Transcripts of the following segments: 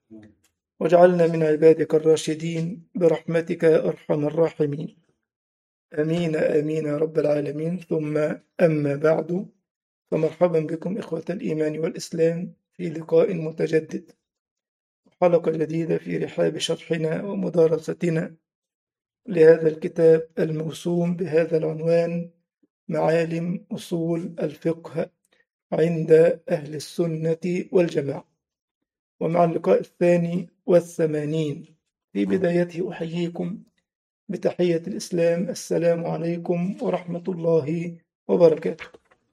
واجعلنا من عبادك الراشدين برحمتك يا أرحم الراحمين آمين آمين يا رب العالمين ثم أما بعد فمرحبا بكم إخوة الإيمان والإسلام في لقاء متجدد حلقة جديدة في رحاب شرحنا ومدارستنا لهذا الكتاب الموسوم بهذا العنوان معالم أصول الفقه عند أهل السنة والجماعة ومع اللقاء الثاني والثمانين في بدايته أحييكم بتحية الإسلام السلام عليكم ورحمة الله وبركاته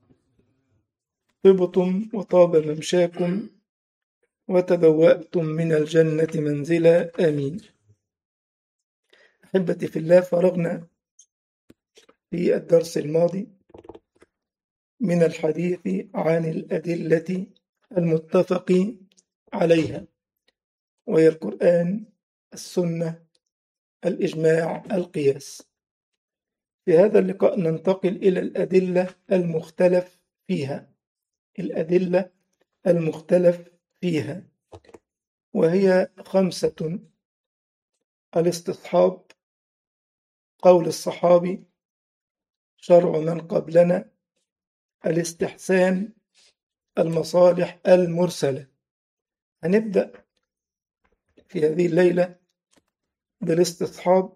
طبتم وطاب ممشاكم وتبوأتم من الجنة منزلا آمين أحبتي في الله فرغنا في الدرس الماضي من الحديث عن الأدلة المتفق عليها وهي القرآن السنة الإجماع القياس في هذا اللقاء ننتقل إلى الأدلة المختلف فيها الأدلة المختلف فيها وهي خمسة الاستصحاب قول الصحابي شرع من قبلنا الاستحسان المصالح المرسلة هنبدأ في هذه الليلة بالاستصحاب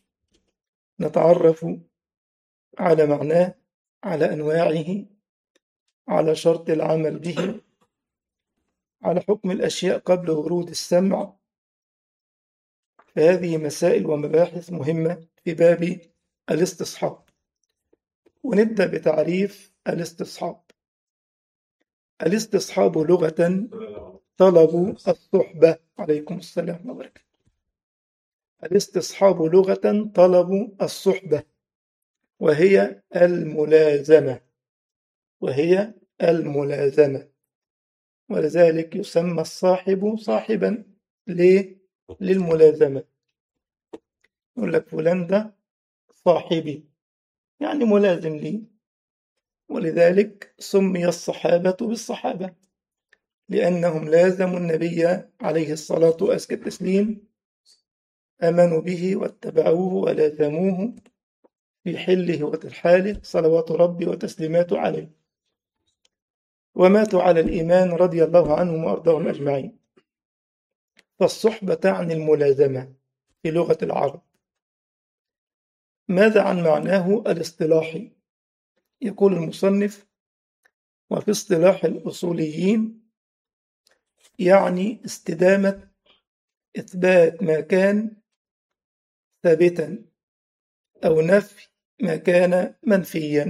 نتعرف على معناه على أنواعه على شرط العمل به على حكم الأشياء قبل ورود السمع فهذه مسائل ومباحث مهمة في باب الاستصحاب ونبدأ بتعريف الاستصحاب الاستصحاب لغة طلب الصحبة عليكم السلام وبركاته الاستصحاب لغة طلب الصحبة وهي الملازمة وهي الملازمة ولذلك يسمى الصاحب صاحبا ليه؟ للملازمة يقول لك فلان ده صاحبي يعني ملازم لي ولذلك سمي الصحابة بالصحابة لأنهم لازموا النبي عليه الصلاة وأزكى التسليم آمنوا به واتبعوه ولازموه في حله وترحاله صلوات ربي وتسليماته عليه وماتوا على الإيمان رضي الله عنهم وأرضاهم أجمعين فالصحبة تعني الملازمة في لغة العرب ماذا عن معناه الاصطلاحي يقول المصنف وفي اصطلاح الأصوليين يعني استدامة إثبات ما كان ثابتا أو نفي ما كان منفيا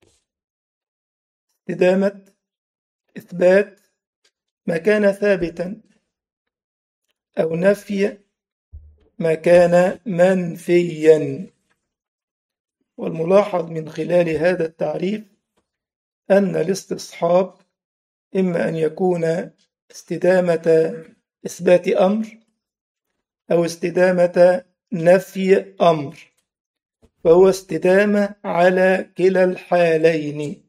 استدامة إثبات ما كان ثابتا أو نفي ما كان منفيا والملاحظ من خلال هذا التعريف أن الاستصحاب إما أن يكون استدامة إثبات أمر أو استدامة نفي أمر فهو استدامة على كلا الحالين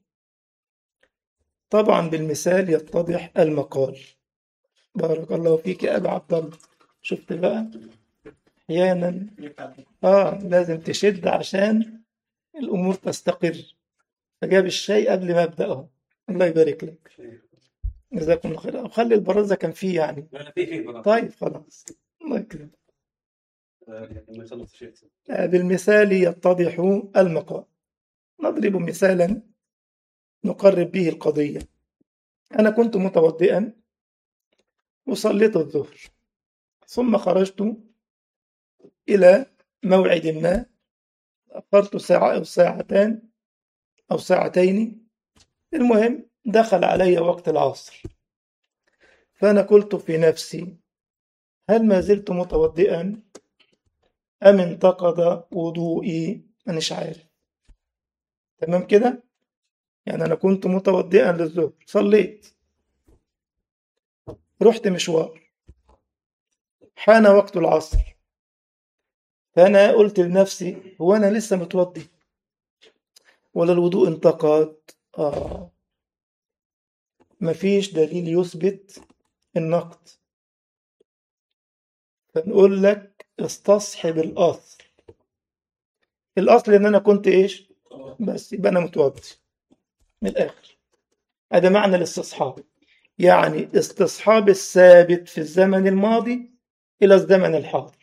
طبعا بالمثال يتضح المقال بارك الله فيك يا أبا عبد الله شفت بقى أحيانا آه لازم تشد عشان الأمور تستقر فجاب الشاي قبل ما أبدأه الله يبارك لك جزاكم الله خير خلي البرازة كان فيه يعني لا في في بقى طيب خلاص الله يكرمك لما يخلص الشيء بالمثال يتضح المقال نضرب مثالا نقرب به القضية أنا كنت متوضئا وصليت الظهر ثم خرجت إلى موعد ما أخرت ساعة أو ساعتان أو ساعتين المهم دخل علي وقت العصر فأنا قلت في نفسي هل ما زلت متوضئا أم انتقض وضوئي مانيش عارف تمام كده يعني أنا كنت متوضئا للظهر صليت رحت مشوار حان وقت العصر فأنا قلت لنفسي هو أنا لسه متوضي ولا الوضوء انتقد آه مفيش دليل يثبت النقد فنقول لك استصحب الأصل الأصل إن أنا كنت إيش بس يبقى أنا متوضي من الآخر هذا معنى الاستصحاب يعني استصحاب الثابت في الزمن الماضي إلى الزمن الحاضر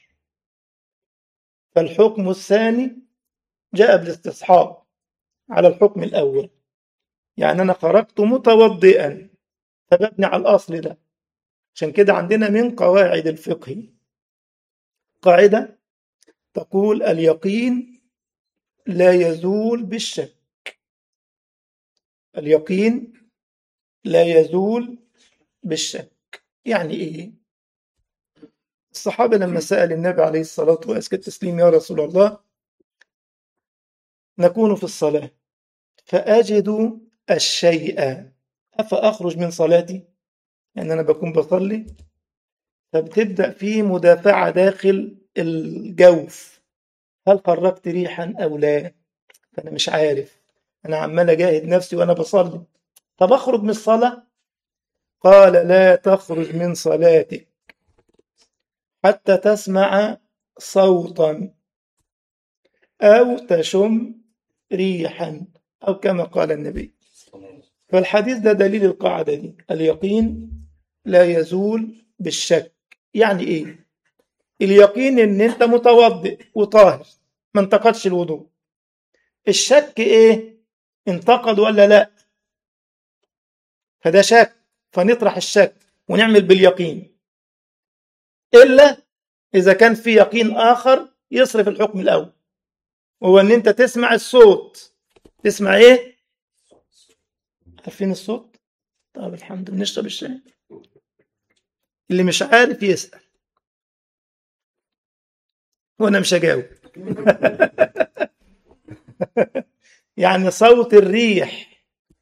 فالحكم الثاني جاء بالاستصحاب على الحكم الأول يعني أنا خرجت متوضئا فببني على الأصل ده عشان كده عندنا من قواعد الفقه قاعدة تقول اليقين لا يزول بالشك اليقين لا يزول بالشك يعني ايه الصحابة لما سأل النبي عليه الصلاة وأزكى التسليم يا رسول الله نكون في الصلاة فأجد الشيء أفأخرج من صلاتي يعني أنا بكون بصلي فبتبدأ في مدافعة داخل الجوف هل خرجت ريحا أو لا فأنا مش عارف أنا عمال أجاهد نفسي وأنا بصلي طب أخرج من الصلاة قال لا تخرج من صلاتك حتى تسمع صوتا أو تشم ريحا أو كما قال النبي فالحديث ده دليل القاعدة دي اليقين لا يزول بالشك يعني إيه اليقين إن أنت متوضئ وطاهر ما انتقدش الوضوء الشك إيه انتقد ولا لا فده شك فنطرح الشك ونعمل باليقين إلا إذا كان في يقين آخر يصرف الحكم الأول وهو إن أنت تسمع الصوت تسمع إيه؟ عارفين الصوت؟ طب الحمد لله نشرب الشاي اللي مش عارف يسأل وأنا مش هجاوب يعني صوت الريح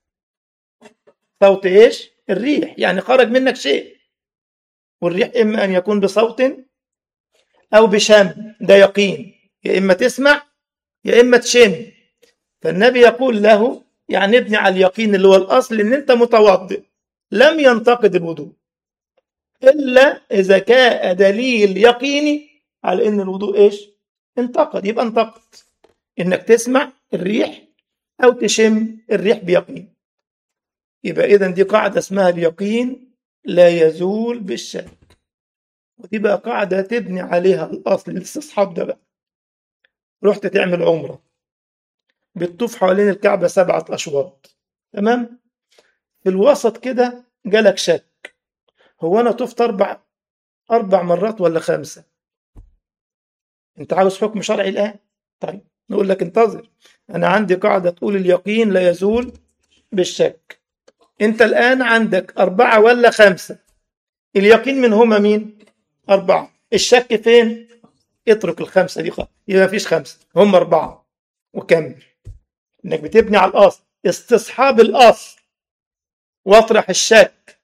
صوت إيش؟ الريح يعني خرج منك شيء والريح إما أن يكون بصوت أو بشم ده يقين يا إما تسمع يا إما تشم فالنبي يقول له يعني ابني على اليقين اللي هو الأصل إن أنت متوضئ لم ينتقد الوضوء إلا إذا كان دليل يقيني على إن الوضوء إيش انتقد يبقى انتقد إنك تسمع الريح أو تشم الريح بيقين يبقى إذا دي قاعدة اسمها اليقين لا يزول بالشك ودي بقى قاعدة تبني عليها الأصل الاستصحاب ده بقى رحت تعمل عمرة بتطوف حوالين الكعبة سبعة أشواط تمام في الوسط كده جالك شك هو أنا طفت أربع أربع مرات ولا خمسة أنت عاوز حكم شرعي الآن طيب نقول لك انتظر أنا عندي قاعدة تقول اليقين لا يزول بالشك أنت الآن عندك أربعة ولا خمسة اليقين من هما مين أربعة الشك فين اترك الخمسة دي خالص يبقى مفيش خمسة هم أربعة وكمل إنك بتبني على الأصل استصحاب الأصل واطرح الشك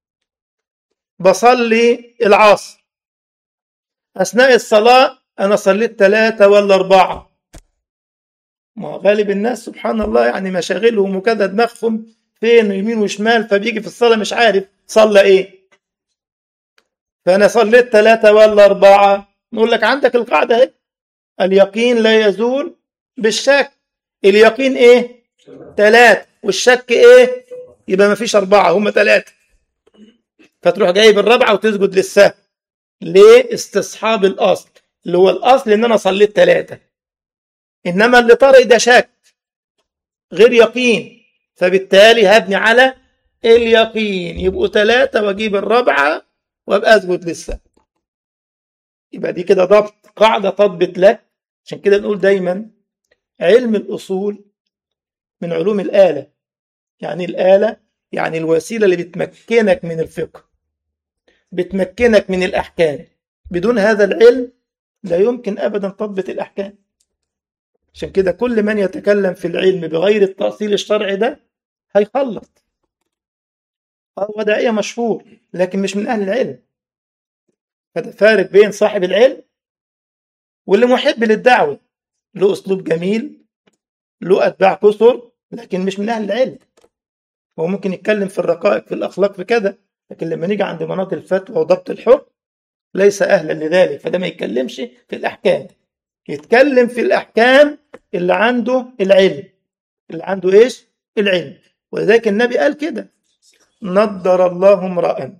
بصلي العصر أثناء الصلاة أنا صليت ثلاثة ولا أربعة ما غالب الناس سبحان الله يعني مشاغلهم وكذا دماغهم فين يمين وشمال فبيجي في الصلاة مش عارف صلى إيه فأنا صليت ثلاثة ولا أربعة نقول لك عندك القاعدة اهي اليقين لا يزول بالشك اليقين ايه ثلاثة والشك ايه يبقى ما فيش أربعة هم ثلاثة فتروح جايب الرابعة وتسجد للسهو ليه استصحاب الأصل اللي هو الأصل إن أنا صليت ثلاثة إنما اللي طارئ ده شك غير يقين فبالتالي هبني على اليقين يبقوا ثلاثة وأجيب الرابعة وأبقى أسجد للسهو يبقى دي كده ضبط قاعدة تضبط لك عشان كده نقول دايما علم الأصول من علوم الآلة يعني الآلة يعني الوسيلة اللي بتمكنك من الفقه بتمكنك من الأحكام بدون هذا العلم لا يمكن أبدا تضبط الأحكام عشان كده كل من يتكلم في العلم بغير التأصيل الشرعي ده هيخلط هو داعية مشهور لكن مش من أهل العلم فده فارق بين صاحب العلم واللي محب للدعوة له أسلوب جميل له أتباع كثر لكن مش من أهل العلم هو ممكن يتكلم في الرقائق في الأخلاق في كذا لكن لما نيجي عند مناط الفتوى وضبط الحكم ليس أهلا لذلك فده ما يتكلمش في الأحكام يتكلم في الأحكام اللي عنده العلم اللي عنده إيش العلم ولذلك النبي قال كده نضر الله امرأ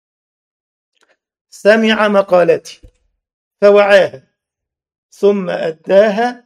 سمع مقالتي فوعاها ثم أداها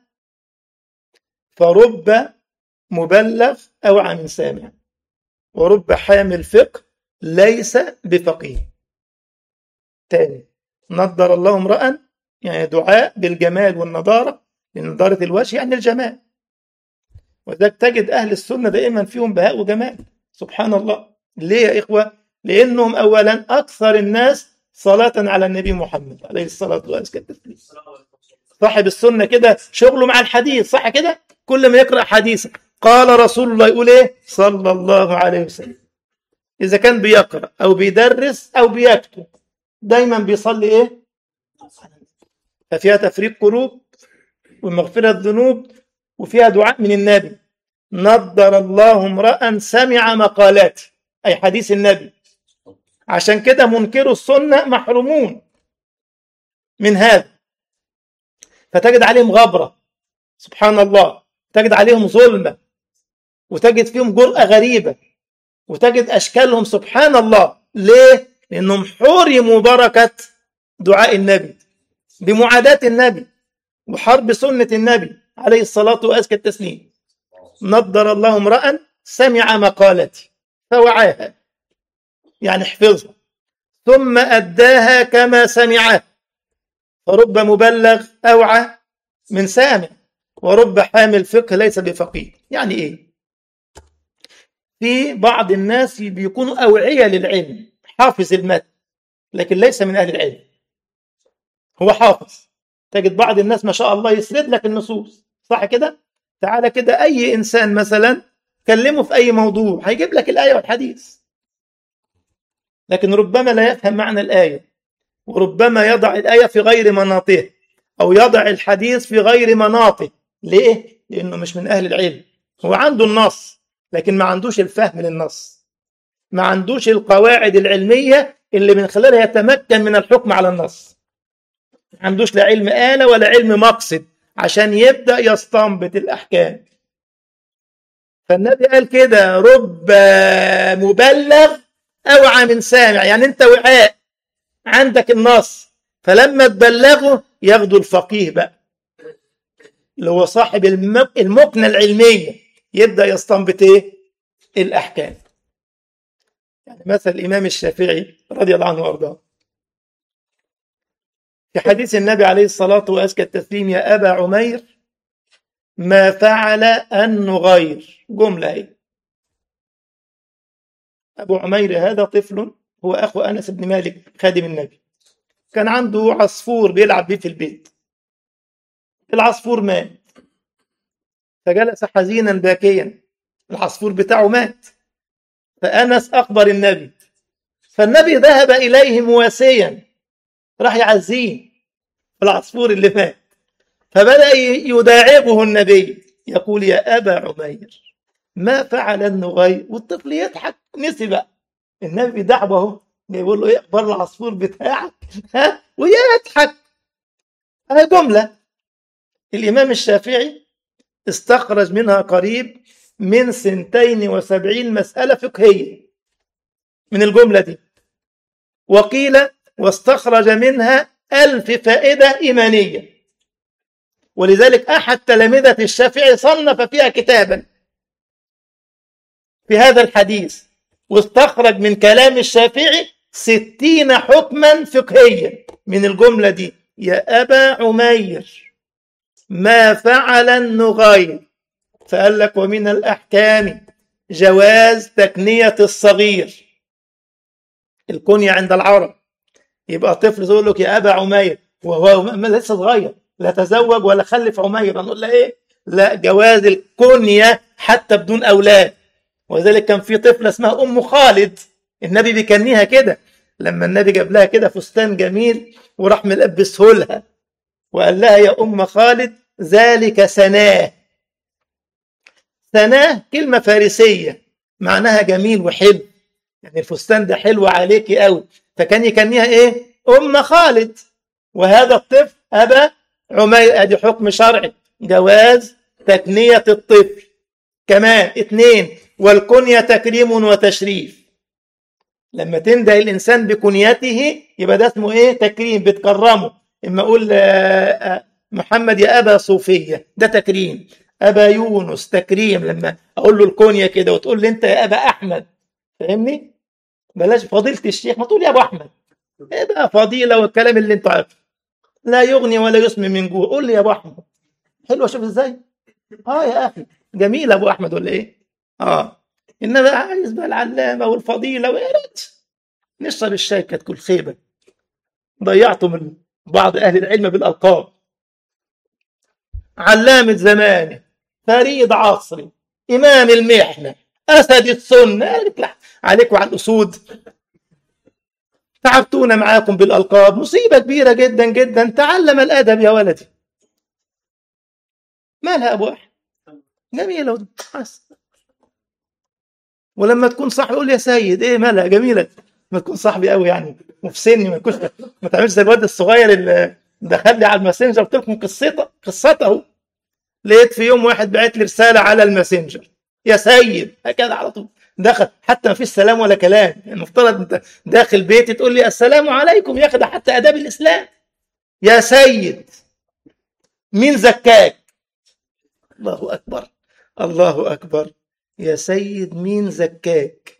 فرب مبلغ أوعى من سامع ورب حامل فقه ليس بفقيه تاني نضر الله امرأ يعني دعاء بالجمال والنضارة لنضارة الوجه يعني الجمال وذلك تجد أهل السنة دائما فيهم بهاء وجمال سبحان الله ليه يا إخوة لأنهم أولا أكثر الناس صلاة على النبي محمد عليه الصلاة والسلام صاحب السنة كده شغله مع الحديث صح كده كل ما يقرأ حديثا قال رسول الله يقول ايه صلى الله عليه وسلم إذا كان بيقرأ أو بيدرس أو بيكتب دايما بيصلي ايه ففيها تفريق قلوب ومغفرة ذنوب وفيها دعاء من النبي نضر الله امرأ سمع مقالاتي أي حديث النبي عشان كده منكروا السنة محرومون من هذا فتجد عليهم غبرة سبحان الله تجد عليهم ظلمة وتجد فيهم جرأة غريبة وتجد أشكالهم سبحان الله ليه؟ لأنهم حرموا بركة دعاء النبي بمعاداة النبي وحرب سنة النبي عليه الصلاة وأزكى التسليم نضر الله امرأ سمع مقالتي فوعاها يعني حفظها ثم أداها كما سمعها فرب مبلغ أوعى من سامع ورب حامل فقه ليس بفقيه يعني إيه في بعض الناس بيكونوا أوعية للعلم حافظ المتن لكن ليس من أهل العلم هو حافظ تجد بعض الناس ما شاء الله يسرد لك النصوص صح كده تعالى كده أي إنسان مثلا كلمه في أي موضوع هيجيب لك الآية والحديث لكن ربما لا يفهم معنى الآية وربما يضع الآية في غير مناطه أو يضع الحديث في غير مناطه ليه؟ لأنه مش من أهل العلم هو عنده النص لكن ما عندوش الفهم للنص ما عندوش القواعد العلمية اللي من خلالها يتمكن من الحكم على النص ما عندوش لا علم آلة ولا علم مقصد عشان يبدأ يستنبط الأحكام فالنبي قال كده رب مبلغ أوعى من سامع يعني أنت وعاء عندك النص فلما تبلغه ياخدوا الفقيه بقى اللي هو صاحب المكنة العلمية يبدأ يستنبط إيه؟ الأحكام يعني مثل الإمام الشافعي رضي الله عنه وأرضاه في حديث النبي عليه الصلاة وأزكى التسليم يا أبا عمير ما فعل أن نغير جملة هي أبو عمير هذا طفل هو أخو أنس بن مالك خادم النبي كان عنده عصفور بيلعب بيه في البيت العصفور مات فجلس حزينا باكيا العصفور بتاعه مات فأنس أخبر النبي فالنبي ذهب إليه مواسيا راح يعزيه العصفور اللي مات فبدأ يداعبه النبي يقول يا أبا عمير ما فعل النغير والطفل يضحك نسي بقى النبي بيدعبه اهو بيقول له ايه اخبار العصفور بتاعك ها ويضحك هاي جمله الامام الشافعي استخرج منها قريب من سنتين وسبعين مسألة فقهية من الجملة دي وقيل واستخرج منها ألف فائدة إيمانية ولذلك أحد تلامذة الشافعي صنف فيها كتابا في هذا الحديث واستخرج من كلام الشافعي ستين حكما فقهيا من الجملة دي يا أبا عمير ما فعل النغير فقال لك ومن الأحكام جواز تكنية الصغير الكنية عند العرب يبقى طفل يقول لك يا أبا عمير وهو لسه صغير لا تزوج ولا خلف عمير نقول له إيه لا جواز الكنية حتى بدون أولاد ولذلك كان في طفلة اسمها أم خالد النبي بيكنيها كده لما النبي جاب لها كده فستان جميل وراح ملبسه لها وقال لها يا أم خالد ذلك سناه سناه كلمة فارسية معناها جميل وحلو يعني الفستان ده حلو عليكي قوي فكان يكنيها ايه أم خالد وهذا الطفل أبا عمير أدي حكم شرعي جواز تكنية الطفل كمان اثنين والكنية تكريم وتشريف لما تنده الإنسان بكنيته يبقى ده اسمه إيه تكريم بتكرمه إما أقول محمد يا أبا صوفية ده تكريم أبا يونس تكريم لما أقول له الكنية كده وتقول لي أنت يا أبا أحمد فاهمني بلاش فضيلة الشيخ ما تقول يا أبو أحمد إيه بقى فضيلة والكلام اللي أنت عارفه لا يغني ولا يسمي من جوع قول لي يا أبو أحمد حلوة شوف إزاي آه يا أخي جميل أبو أحمد ولا إيه آه إنما عايز بقى العلامة والفضيلة ويا ريت نشرب الشاي كانت كل خيبة ضيعتوا من بعض أهل العلم بالألقاب علامة زمانه فريد عصري إمام المحنة أسد السنة عليك وعلى الأسود تعبتونا معاكم بالألقاب مصيبة كبيرة جدا جدا تعلم الأدب يا ولدي مالها أبو أحمد جميلة بس ولما تكون صاحبي يقول لي يا سيد ايه مالها جميله ما تكون صاحبي قوي يعني وفي سني ما تكونش ما تعملش زي الواد الصغير اللي دخل لي على الماسنجر قلت لكم قصته قصته لقيت في يوم واحد بعت لي رساله على الماسنجر يا سيد هكذا على طول دخل حتى ما فيش سلام ولا كلام يعني المفترض انت داخل بيتي تقول لي السلام عليكم يا اخي ده حتى اداب الاسلام يا سيد مين زكاك الله اكبر الله اكبر يا سيد مين زكاك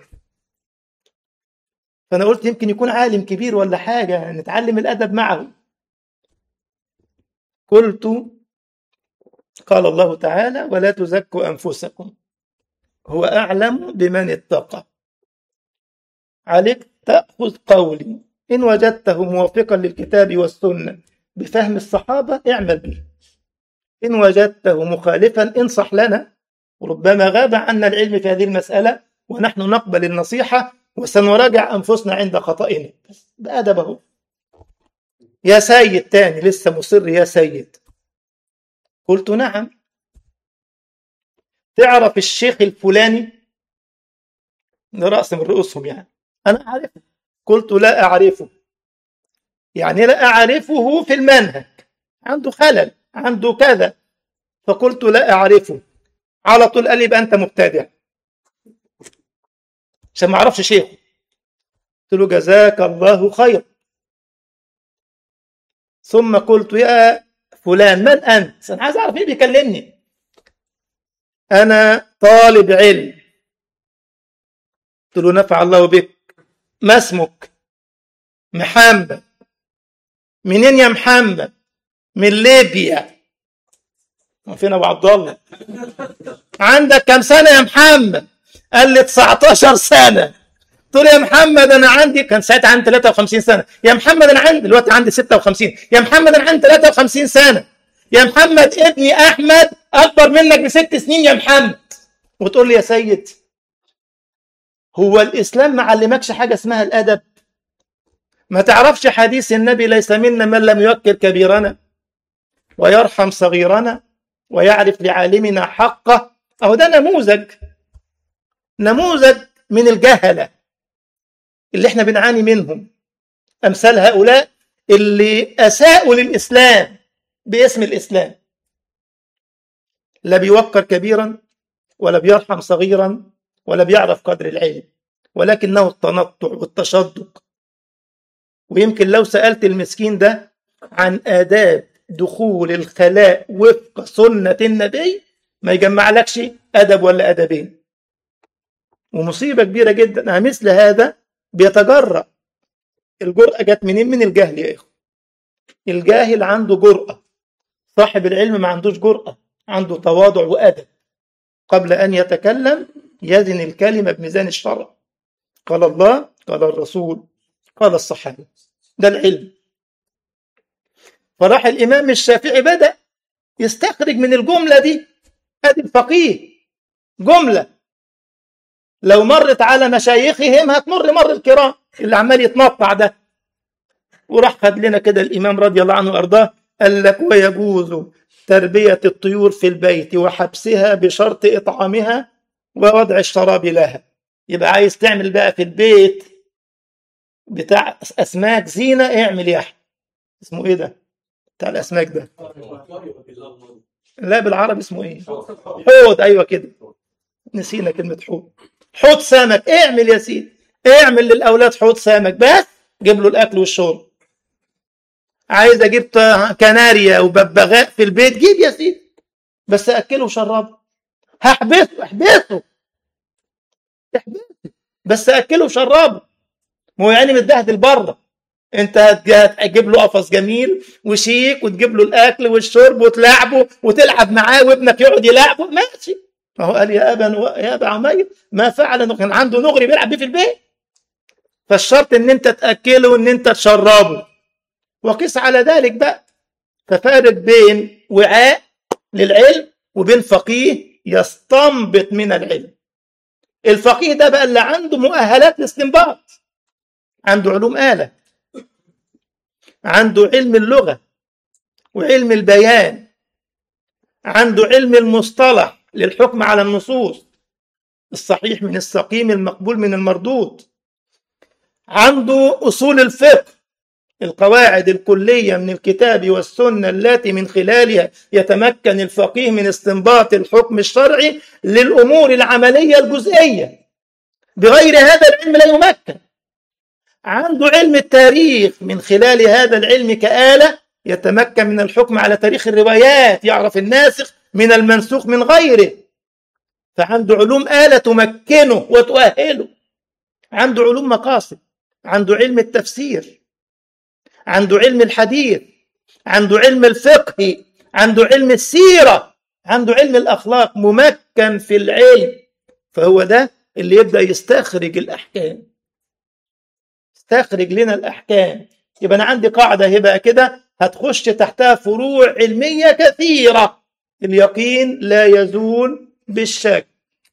فانا قلت يمكن يكون عالم كبير ولا حاجه نتعلم الادب معه قلت قال الله تعالى ولا تزكوا انفسكم هو اعلم بمن اتقى عليك تاخذ قولي ان وجدته موافقا للكتاب والسنه بفهم الصحابه اعمل به ان وجدته مخالفا انصح لنا وربما غاب عنا العلم في هذه المسألة ونحن نقبل النصيحة وسنراجع أنفسنا عند خطئنا بس بأدبه يا سيد تاني لسه مصر يا سيد قلت نعم تعرف الشيخ الفلاني ده رأس من رؤوسهم يعني أنا أعرفه قلت لا أعرفه يعني لا أعرفه في المنهج عنده خلل عنده كذا فقلت لا أعرفه على طول قال لي يبقى انت مبتدع عشان ما اعرفش شيخه قلت له جزاك الله خير ثم قلت يا فلان من انت انا عايز اعرف مين بيكلمني انا طالب علم قلت له نفع الله بك ما اسمك محمد منين يا محمد من ليبيا فين ابو عبد الله عندك كم سنه يا محمد قال لي 19 سنه قلت له يا محمد انا عندي كان ساعتها عندي 53 سنه يا محمد انا عندي دلوقتي عندي 56 يا محمد انا عندي 53 سنه يا محمد ابني احمد اكبر منك بست سنين يا محمد وتقول لي يا سيد هو الاسلام ما علمكش حاجه اسمها الادب ما تعرفش حديث النبي ليس منا من لم يوكر كبيرنا ويرحم صغيرنا ويعرف لعالمنا حقه أهو ده نموذج نموذج من الجهلة اللي احنا بنعاني منهم أمثال هؤلاء اللي أساءوا للإسلام باسم الإسلام لا بيوقر كبيرا ولا بيرحم صغيرا ولا بيعرف قدر العلم ولكنه التنطع والتشدق ويمكن لو سألت المسكين ده عن آداب دخول الخلاء وفق سنة النبي ما يجمع لكش أدب ولا أدبين ومصيبة كبيرة جدا مثل هذا بيتجرأ الجرأة جت منين من الجهل يا إخوة الجاهل عنده جرأة صاحب العلم ما عندوش جرأة عنده تواضع وأدب قبل أن يتكلم يزن الكلمة بميزان الشرع قال الله قال الرسول قال الصحابة ده العلم فراح الإمام الشافعي بدأ يستخرج من الجملة دي هذه الفقيه جملة لو مرت على مشايخهم هتمر مر الكرام اللي عمال يتنطع ده وراح خد لنا كده الإمام رضي الله عنه وأرضاه قال لك ويجوز تربية الطيور في البيت وحبسها بشرط إطعامها ووضع الشراب لها يبقى عايز تعمل بقى في البيت بتاع اسماك زينه اعمل يا احمد اسمه ايه ده بتاع الاسماك ده لا بالعربي اسمه ايه حوض ايوه كده نسينا كلمه حوض حوض سمك اعمل يا سيدي اعمل للاولاد حوض سمك بس جيب له الاكل والشرب عايز اجيب ط- كناريا وببغاء في البيت جيب يا سيدي بس اكله وشربه هحبسه احبسه احبسه بس اكله وشربه ما هو يعني متبهدل بره انت هتج- هتجيب له قفص جميل وشيك وتجيب له الاكل والشرب وتلعبه وتلعب معاه وابنك يقعد يلعبه ماشي فهو قال يا ابا نو- يا ابا عمير ما فعل كان عنده نغري بيلعب بيه في البيت فالشرط ان انت تاكله وان انت تشربه وقس على ذلك بقى ففارق بين وعاء للعلم وبين فقيه يستنبط من العلم الفقيه ده بقى اللي عنده مؤهلات الاستنباط عنده علوم آلة عنده علم اللغة وعلم البيان عنده علم المصطلح للحكم على النصوص الصحيح من السقيم المقبول من المردود عنده أصول الفقه القواعد الكلية من الكتاب والسنة التي من خلالها يتمكن الفقيه من استنباط الحكم الشرعي للأمور العملية الجزئية بغير هذا العلم لا يمكن عنده علم التاريخ من خلال هذا العلم كآلة يتمكن من الحكم على تاريخ الروايات يعرف الناسخ من المنسوخ من غيره فعنده علوم آلة تمكنه وتؤهله عنده علوم مقاصد عنده علم التفسير عنده علم الحديث عنده علم الفقه عنده علم السيرة عنده علم الأخلاق ممكن في العلم فهو ده اللي يبدأ يستخرج الأحكام استخرج لنا الأحكام يبقى أنا عندي قاعدة هبة كده هتخش تحتها فروع علمية كثيرة اليقين لا يزول بالشك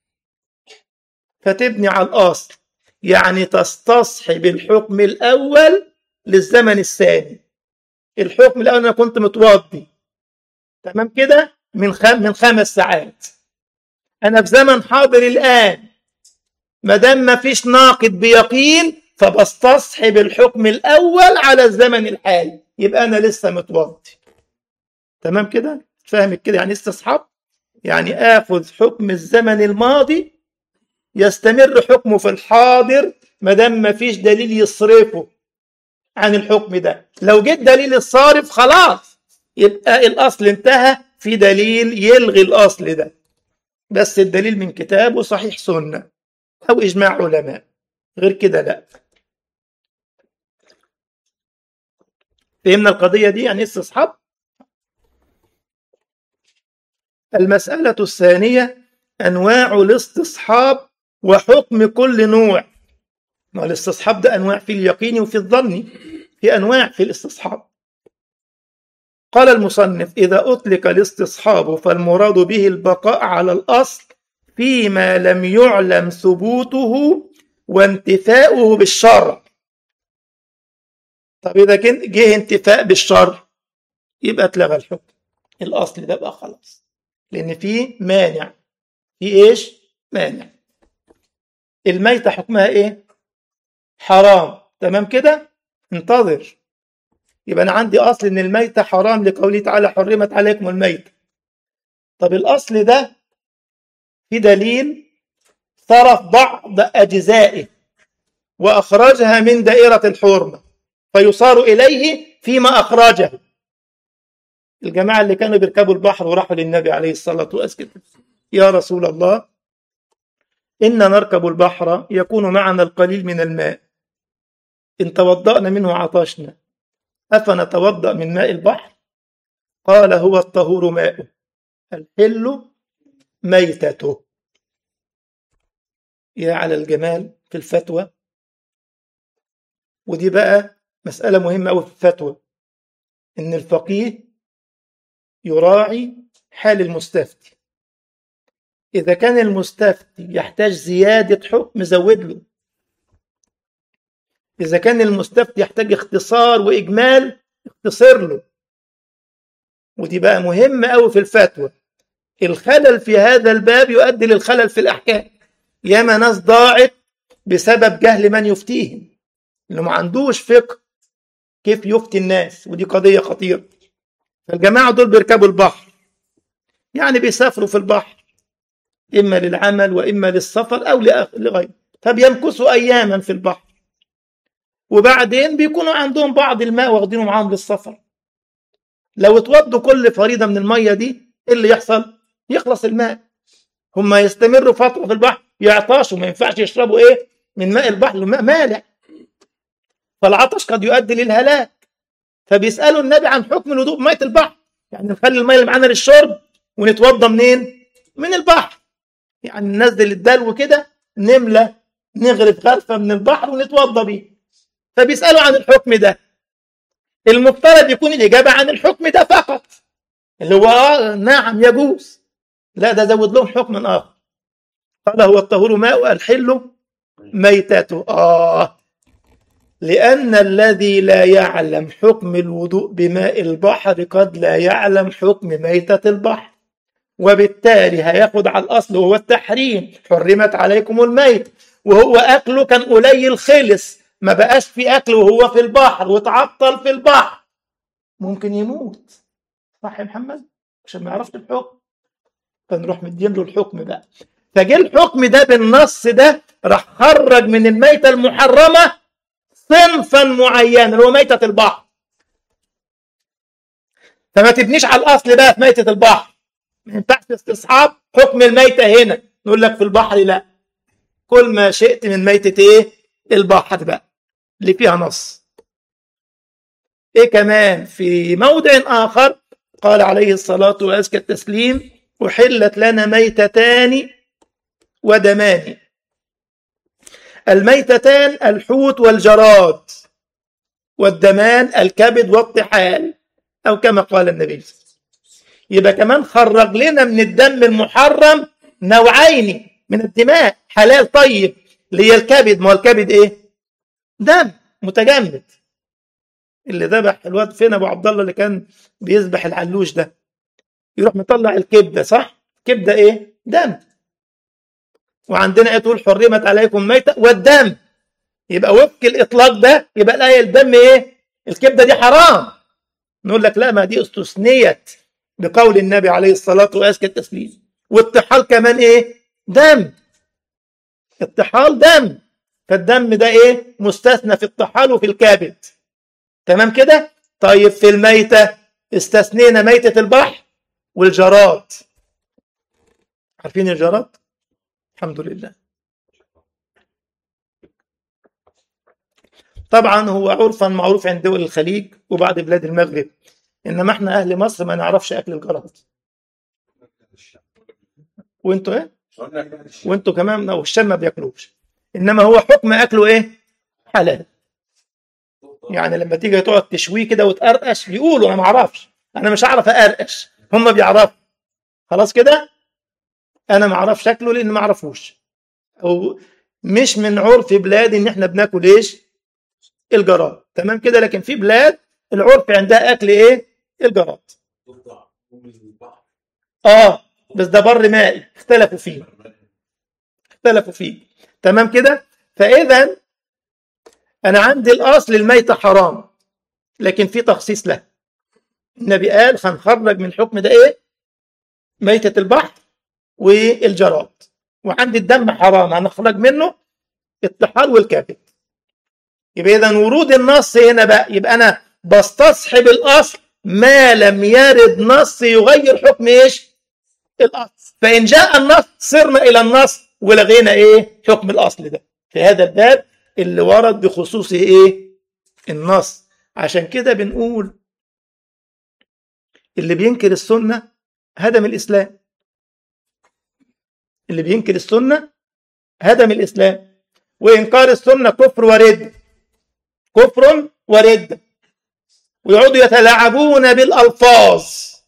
فتبني على الأصل يعني تستصحب الحكم الأول للزمن الثاني الحكم الأول أنا كنت متوضي تمام كده من خم من خمس ساعات أنا في زمن حاضر الآن ما دام ما فيش ناقد بيقين فبستصحب الحكم الأول على الزمن الحالي يبقى أنا لسه متوضي تمام كده فاهم كده يعني استصحاب يعني آخذ حكم الزمن الماضي يستمر حكمه في الحاضر ما دام ما فيش دليل يصرفه عن الحكم ده لو جيت دليل الصارف خلاص يبقى الأصل انتهى في دليل يلغي الأصل ده بس الدليل من كتاب وصحيح سنة أو إجماع علماء غير كده لا فهمنا القضية دي يعني استصحاب المسألة الثانية أنواع الاستصحاب وحكم كل نوع ما الاستصحاب ده أنواع في اليقين وفي الظن في أنواع في الاستصحاب قال المصنف إذا أطلق الاستصحاب فالمراد به البقاء على الأصل فيما لم يعلم ثبوته وانتفاؤه بالشرع طب إذا كان جه انتفاء بالشرع يبقى اتلغى الحكم الأصل ده بقى خلاص لأن في مانع في إيش؟ مانع الميتة حكمها إيه؟ حرام تمام كده؟ انتظر يبقى أنا عندي أصل إن الميتة حرام لقوله تعالى حرمت عليكم الميتة طب الأصل ده في دليل صرف بعض أجزائه وأخرجها من دائرة الحرمة فيصار إليه فيما أخرجه الجماعة اللي كانوا بيركبوا البحر وراحوا للنبي عليه الصلاة والسلام يا رسول الله إن نركب البحر يكون معنا القليل من الماء إن توضأنا منه عطشنا أفنتوضأ من ماء البحر قال هو الطهور ماءه الحل ميتته يا على الجمال في الفتوى ودي بقى مسألة مهمة أوي في الفتوى إن الفقيه يراعي حال المستفتي إذا كان المستفتي يحتاج زيادة حكم زود له إذا كان المستفتي يحتاج اختصار وإجمال اختصر له ودي بقى مهمة أوي في الفتوى الخلل في هذا الباب يؤدي للخلل في الأحكام ياما ناس ضاعت بسبب جهل من يفتيهم اللي ما عندوش فقه كيف يفتي الناس ودي قضية خطيرة فالجماعة دول بيركبوا البحر يعني بيسافروا في البحر إما للعمل وإما للسفر أو لأ- لغيره فبيمكثوا أياما في البحر وبعدين بيكونوا عندهم بعض الماء واخدينه معاهم للسفر لو اتوضوا كل فريضة من المية دي إيه اللي يحصل؟ يخلص الماء هم يستمروا فترة في البحر يعطشوا ما ينفعش يشربوا إيه من ماء البحر الماء مالح فالعطش قد يؤدي للهلاك فبيسألوا النبي عن حكم الوضوء بمية البحر يعني نخلي المية اللي معانا للشرب ونتوضى منين؟ من البحر يعني ننزل الدلو كده نملى نغرف غرفة من البحر ونتوضى بيه فبيسألوا عن الحكم ده المفترض يكون الإجابة عن الحكم ده فقط اللي هو آه نعم يجوز لا ده زود لهم حكم آخر قال هو الطهور ماء الحل ميتته آه لأن الذي لا يعلم حكم الوضوء بماء البحر قد لا يعلم حكم ميتة البحر وبالتالي هياخد على الأصل وهو التحريم حرمت عليكم الميت وهو أكله كان قليل خلص ما بقاش في أكل وهو في البحر وتعطل في البحر ممكن يموت صح يا محمد عشان ما يعرفش الحكم فنروح مدين له الحكم بقى فجه الحكم ده بالنص ده راح خرج من الميتة المحرمة صنفا معينا اللي هو ميتة البحر فما تبنيش على الأصل بقى في ميتة البحر ما ينفعش استصحاب حكم الميتة هنا نقول لك في البحر لا كل ما شئت من ميتة ايه البحر بقى اللي فيها نص ايه كمان في موضع آخر قال عليه الصلاة وأزكى التسليم أحلت لنا ميتتان ودمان الميتتان الحوت والجراد والدمان الكبد والطحال أو كما قال النبي صلى الله عليه وسلم يبقى كمان خرج لنا من الدم المحرم نوعين من الدماء حلال طيب اللي هي الكبد ما هو الكبد ايه دم متجمد اللي ذبح الواد فين ابو عبد الله اللي كان بيذبح العلوش ده يروح مطلع الكبده صح كبده ايه دم وعندنا ايه تقول حرمت عليكم ميتة والدم يبقى وفق الاطلاق ده يبقى الايه الدم ايه الكبده دي حرام نقول لك لا ما دي استثنيت بقول النبي عليه الصلاه وازكى التسليم والطحال كمان ايه دم الطحال دم فالدم ده ايه مستثنى في الطحال وفي الكبد تمام كده طيب في الميتة استثنينا ميتة البحر والجراد عارفين الجراد الحمد لله طبعا هو عرفا معروف عند دول الخليج وبعض بلاد المغرب انما احنا اهل مصر ما نعرفش اكل الجراد وانتوا ايه وانتوا كمان والشام ما بياكلوش انما هو حكم اكله ايه حلال يعني لما تيجي تقعد تشويه كده وتقرقش بيقولوا انا ما اعرفش انا مش هعرف اقرقش هم بيعرفوا خلاص كده انا ما اعرفش شكله لان ما اعرفوش او مش من عرف بلاد ان احنا بناكل ايش الجراد تمام كده لكن في بلاد العرف عندها اكل ايه الجراد اه بس ده بر مائي اختلفوا فيه اختلفوا فيه تمام كده فاذا انا عندي الاصل الميتة حرام لكن في تخصيص له النبي قال هنخرج من الحكم ده ايه ميتة البحر والجراد وعندي الدم حرام هنخرج منه الطحال والكبد يبقى اذا ورود النص هنا بقى يبقى انا بستصحب الاصل ما لم يرد نص يغير حكم ايش الاصل فان جاء النص صرنا الى النص ولغينا ايه حكم الاصل ده في هذا الباب اللي ورد بخصوصه ايه النص عشان كده بنقول اللي بينكر السنة هدم الإسلام اللي بينكر السنة هدم الإسلام وإنكار السنة كفر ورد كفر ورد ويقعدوا يتلاعبون بالألفاظ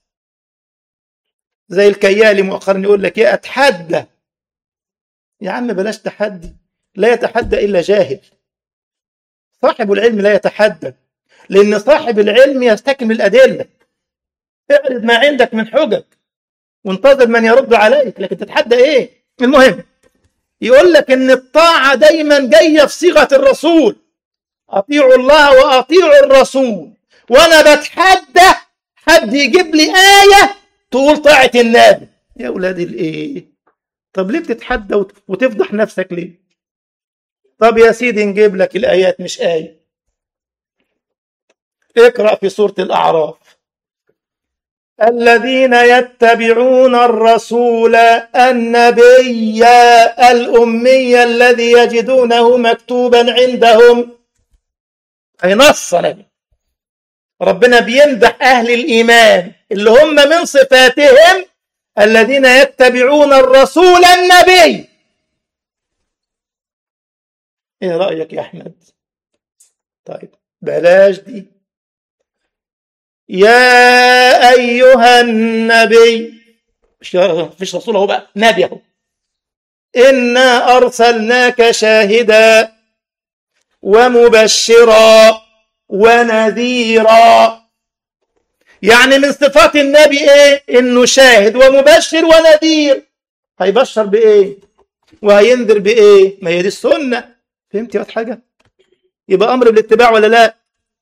زي الكيالي مؤخرا يقول لك ايه اتحدى يا عم بلاش تحدي لا يتحدى الا جاهل صاحب العلم لا يتحدى لان صاحب العلم يستكمل الادله اعرض ما عندك من حجج وانتظر من يرد عليك لكن تتحدى ايه المهم يقول لك ان الطاعه دايما جايه في صيغه الرسول اطيعوا الله واطيعوا الرسول وانا بتحدى حد يجيب لي ايه تقول طاعه النبي يا اولاد الايه طب ليه بتتحدى وت- وتفضح نفسك ليه طب يا سيدي نجيب لك الايات مش ايه اقرا في سوره الاعراف الذين يتبعون الرسول النبي الأمي الذي يجدونه مكتوبا عندهم أي نص نبي ربنا بيمدح أهل الإيمان اللي هم من صفاتهم الذين يتبعون الرسول النبي إيه رأيك يا أحمد طيب بلاش دي يا أيها النبي مش مفيش رسول اهو بقى نبي اهو إنا أرسلناك شاهدا ومبشرا ونذيرا يعني من صفات النبي ايه انه شاهد ومبشر ونذير هيبشر بايه وهينذر بايه ما هي دي السنه فهمت يا حاجه يبقى امر بالاتباع ولا لا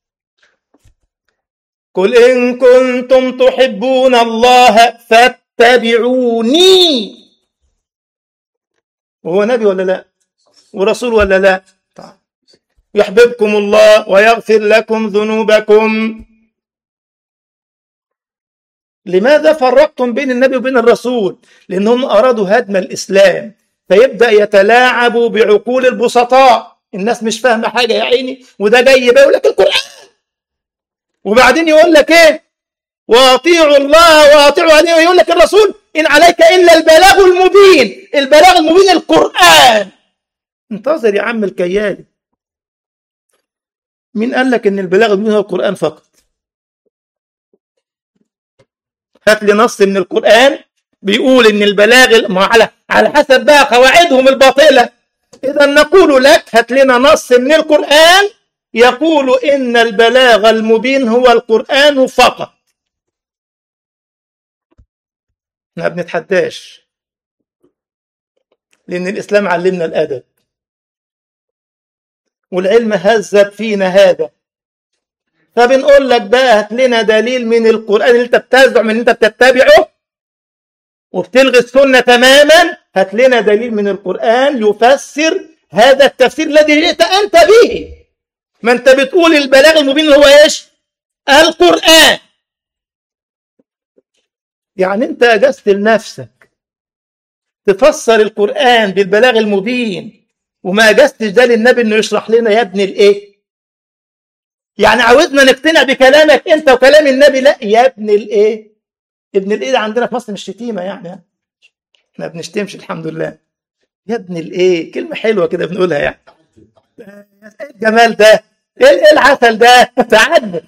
قل إن كنتم تحبون الله فاتبعوني وهو نبي ولا لا ورسول ولا لا طيب. يحببكم الله ويغفر لكم ذنوبكم لماذا فرقتم بين النبي وبين الرسول لأنهم أرادوا هدم الإسلام فيبدأ يتلاعبوا بعقول البسطاء الناس مش فاهمة حاجة يا عيني وده جاي بقى يقول لك القرآن وبعدين يقول لك ايه واطيعوا الله واطيعوا عليه ويقول لك الرسول ان عليك الا البلاغ المبين البلاغ المبين القران انتظر يا عم الكيالي مين قال لك ان البلاغ المبين هو القران فقط هات لي نص من القران بيقول ان البلاغ ما على على حسب بقى قواعدهم الباطله اذا نقول لك هات لنا نص من القران يقول إن البلاغ المبين هو القرآن فقط ما بنتحداش لأن الإسلام علمنا الأدب والعلم هذب فينا هذا فبنقول لك بقى هات لنا دليل من القرآن اللي انت بتزعم ان انت بتتبعه وبتلغي السنة تماما هات لنا دليل من القرآن يفسر هذا التفسير الذي جئت أنت به ما انت بتقول البلاغ المبين اللي هو ايش القرآن يعني انت اجزت لنفسك تفسر القرآن بالبلاغ المبين وما اجزتش ده للنبي انه يشرح لنا يا ابن الايه يعني عاوزنا نقتنع بكلامك انت وكلام النبي لا يا ابن الايه ابن الايه ده عندنا في مصر مش شتيمه يعني احنا ما بنشتمش الحمد لله يا ابن الايه كلمه حلوه كده بنقولها يعني ايه الجمال ده ايه ايه العسل ده تعدى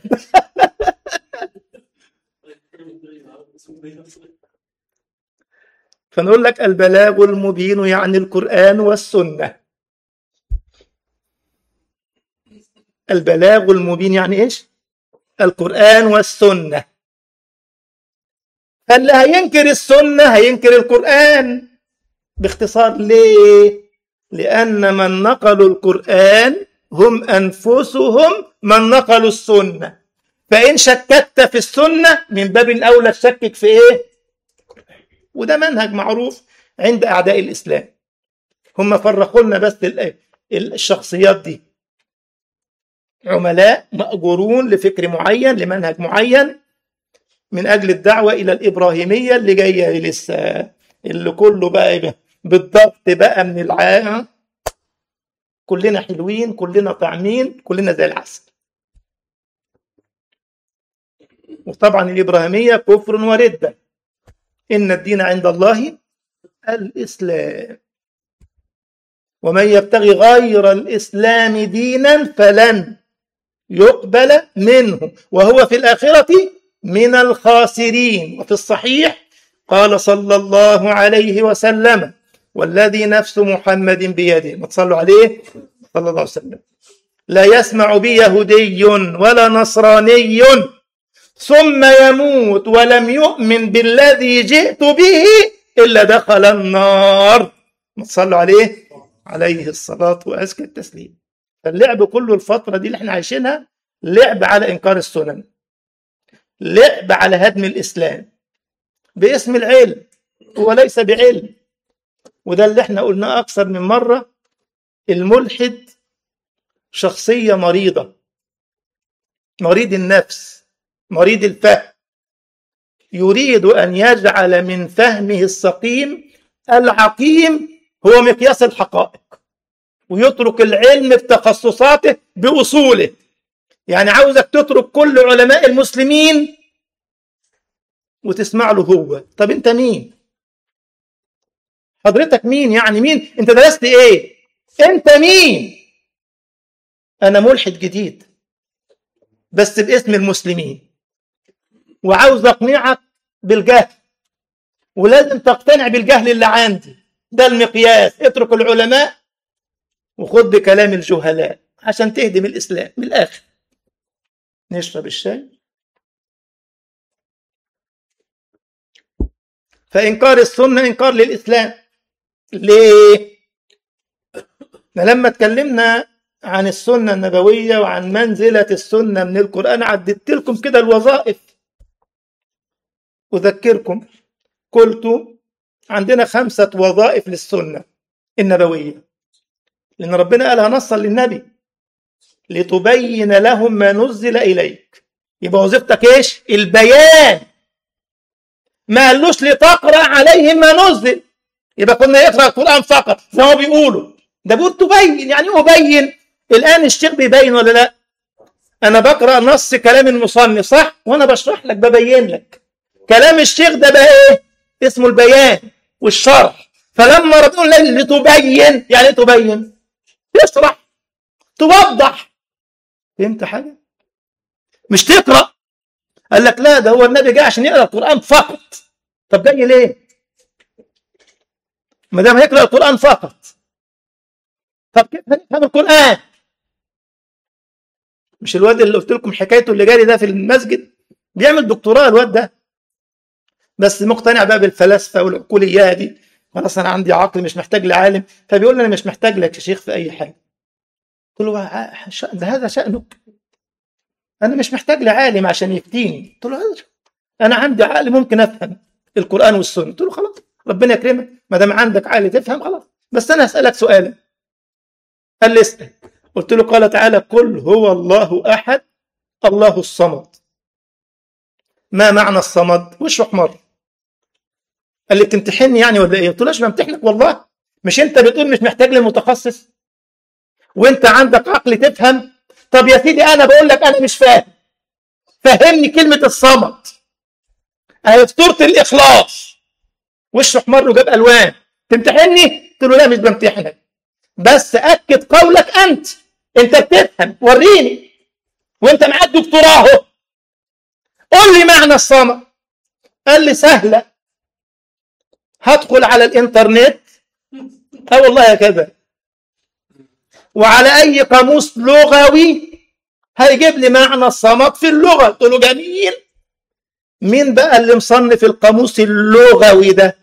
فنقول لك البلاغ المبين يعني القرآن والسنة البلاغ المبين يعني ايش القرآن والسنة فاللي هينكر السنة هينكر القرآن باختصار ليه لأن من نقلوا القرآن هم أنفسهم من نقلوا السنة فإن شككت في السنة من باب الأولى تشكك في إيه وده منهج معروف عند أعداء الإسلام هم فرقوا لنا بس الشخصيات دي عملاء مأجورون لفكر معين لمنهج معين من أجل الدعوة إلى الإبراهيمية اللي جاية لسه اللي كله بقى بالضبط بقى من العام كلنا حلوين كلنا طعمين كلنا زي العسل وطبعا الإبراهيمية كفر وردة إن الدين عند الله الإسلام ومن يبتغي غير الإسلام دينا فلن يقبل منه وهو في الآخرة من الخاسرين وفي الصحيح قال صلى الله عليه وسلم والذي نفس محمد بيده ما تصلوا عليه صلى الله عليه وسلم لا يسمع بي يهودي ولا نصراني ثم يموت ولم يؤمن بالذي جئت به إلا دخل النار ما تصلوا عليه عليه الصلاة وأزكى التسليم فاللعب كله الفترة دي اللي احنا عايشينها لعب على إنكار السنن لعب على هدم الإسلام باسم العلم وليس بعلم وده اللي احنا قلناه أكثر من مرة الملحد شخصية مريضة مريض النفس مريض الفهم يريد أن يجعل من فهمه السقيم العقيم هو مقياس الحقائق ويترك العلم بتخصصاته بأصوله يعني عاوزك تترك كل علماء المسلمين وتسمع له هو طب انت مين حضرتك مين يعني مين انت درست ايه انت مين انا ملحد جديد بس باسم المسلمين وعاوز اقنعك بالجهل ولازم تقتنع بالجهل اللي عندي ده المقياس اترك العلماء وخد بكلام الجهلاء عشان تهدم الاسلام من الاخر نشرب الشاي فانكار السنه انكار للاسلام ليه لما اتكلمنا عن السنه النبويه وعن منزله السنه من القران عددت لكم كده الوظائف اذكركم قلت عندنا خمسه وظائف للسنه النبويه لان ربنا قالها نصا للنبي لتبين لهم ما نزل اليك يبقى وظيفتك ايش البيان ما قالوش لتقرا عليهم ما نزل يبقى كنا يقرا القران فقط زي ما بيقولوا ده بيقول تبين يعني ايه ابين الان الشيخ بيبين ولا لا انا بقرا نص كلام المصنف صح وانا بشرح لك ببين لك كلام الشيخ ده بقى ايه اسمه البيان والشرح فلما ربنا لتبين يعني ايه تبين تشرح توضح فهمت حاجه مش تقرا قال لك لا ده هو النبي جاي عشان يقرا القران فقط طب جاي ليه ما دام هيقرا القران فقط طب كيف هنفهم القران مش الواد اللي قلت لكم حكايته اللي جاري ده في المسجد بيعمل دكتوراه الواد ده بس مقتنع بقى بالفلاسفه والعقوليات دي خلاص انا عندي عقل مش محتاج لعالم فبيقول لي انا مش محتاج لك يا شيخ في اي حاجه قلت له ده هذا شأنك أنا مش محتاج لعالم عشان يفتيني قلت له أنا عندي عقل ممكن أفهم القرآن والسنة قلت له خلاص ربنا يكرمك ما دام عندك عقل تفهم خلاص بس أنا هسألك سؤالا قال لي اسأل قلت له قال تعالى قل هو الله أحد الله الصمد ما معنى الصمد وشه أحمر قال لي بتمتحني يعني ولا ايه؟ قلت له مش بمتحنك والله مش انت بتقول مش محتاج لمتخصص وانت عندك عقل تفهم طب يا سيدي انا بقول لك انا مش فاهم فهمني كلمه الصمد اهي في سوره الاخلاص وشه احمر وجاب الوان تمتحني قلت له لا مش بمتحنك بس اكد قولك انت انت بتفهم وريني وانت معاك دكتوراه اهو قول لي معنى الصمد قال لي سهله هدخل على الانترنت اه والله كذا وعلى اي قاموس لغوي هيجيب لي معنى الصمد في اللغه قلت له جميل مين بقى اللي مصنف القاموس اللغوي ده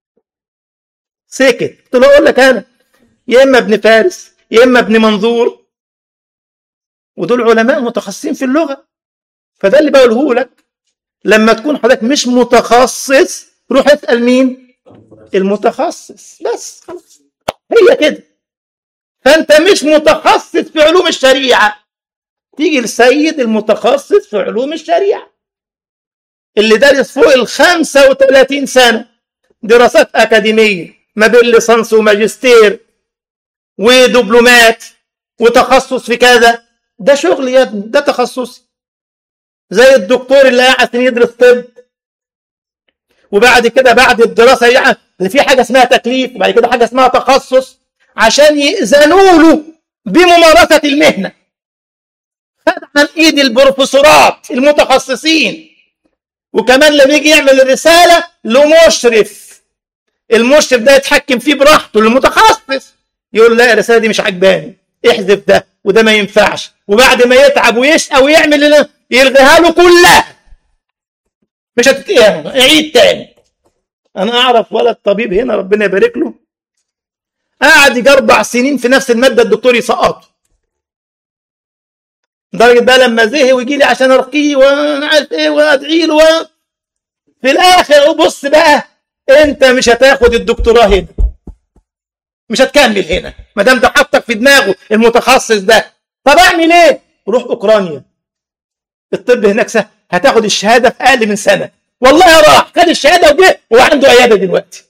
سكت قلت له اقول لك انا يا اما ابن فارس يا اما ابن منظور ودول علماء متخصصين في اللغه فده اللي بقوله لك لما تكون حضرتك مش متخصص روح اسال مين المتخصص بس خلاص هي كده فانت مش متخصص في علوم الشريعه تيجي السيد المتخصص في علوم الشريعه اللي دارس فوق ال 35 سنه دراسات اكاديميه ما بين ليسانس وماجستير ودبلومات وتخصص في كذا ده شغل يا ابني ده تخصصي زي الدكتور اللي قاعد عشان يدرس طب وبعد كده بعد الدراسه يعني في حاجه اسمها تكليف وبعد كده حاجه اسمها تخصص عشان يأذنوا له بممارسة المهنة خد عن ايد البروفيسورات المتخصصين وكمان لما يجي يعمل الرسالة له مشرف المشرف ده يتحكم فيه براحته المتخصص يقول لا الرسالة دي مش عجباني احذف ده وده ما ينفعش وبعد ما يتعب ويشقى ويعمل يلغيها له كلها مش هتتقيم عيد تاني انا اعرف ولد طبيب هنا ربنا يبارك له قعد يجي اربع سنين في نفس الماده الدكتور يسقطه لدرجه بقى لما زهق ويجي لي عشان ارقيه وانا عارف ايه وادعي له و... في الاخر بص بقى انت مش هتاخد الدكتوراه هنا مش هتكمل هنا ما دام ده حطك في دماغه المتخصص ده طب اعمل ايه؟ روح اوكرانيا الطب هناك سهل هتاخد الشهاده في اقل من سنه والله راح خد الشهاده وجه وعنده عياده دلوقتي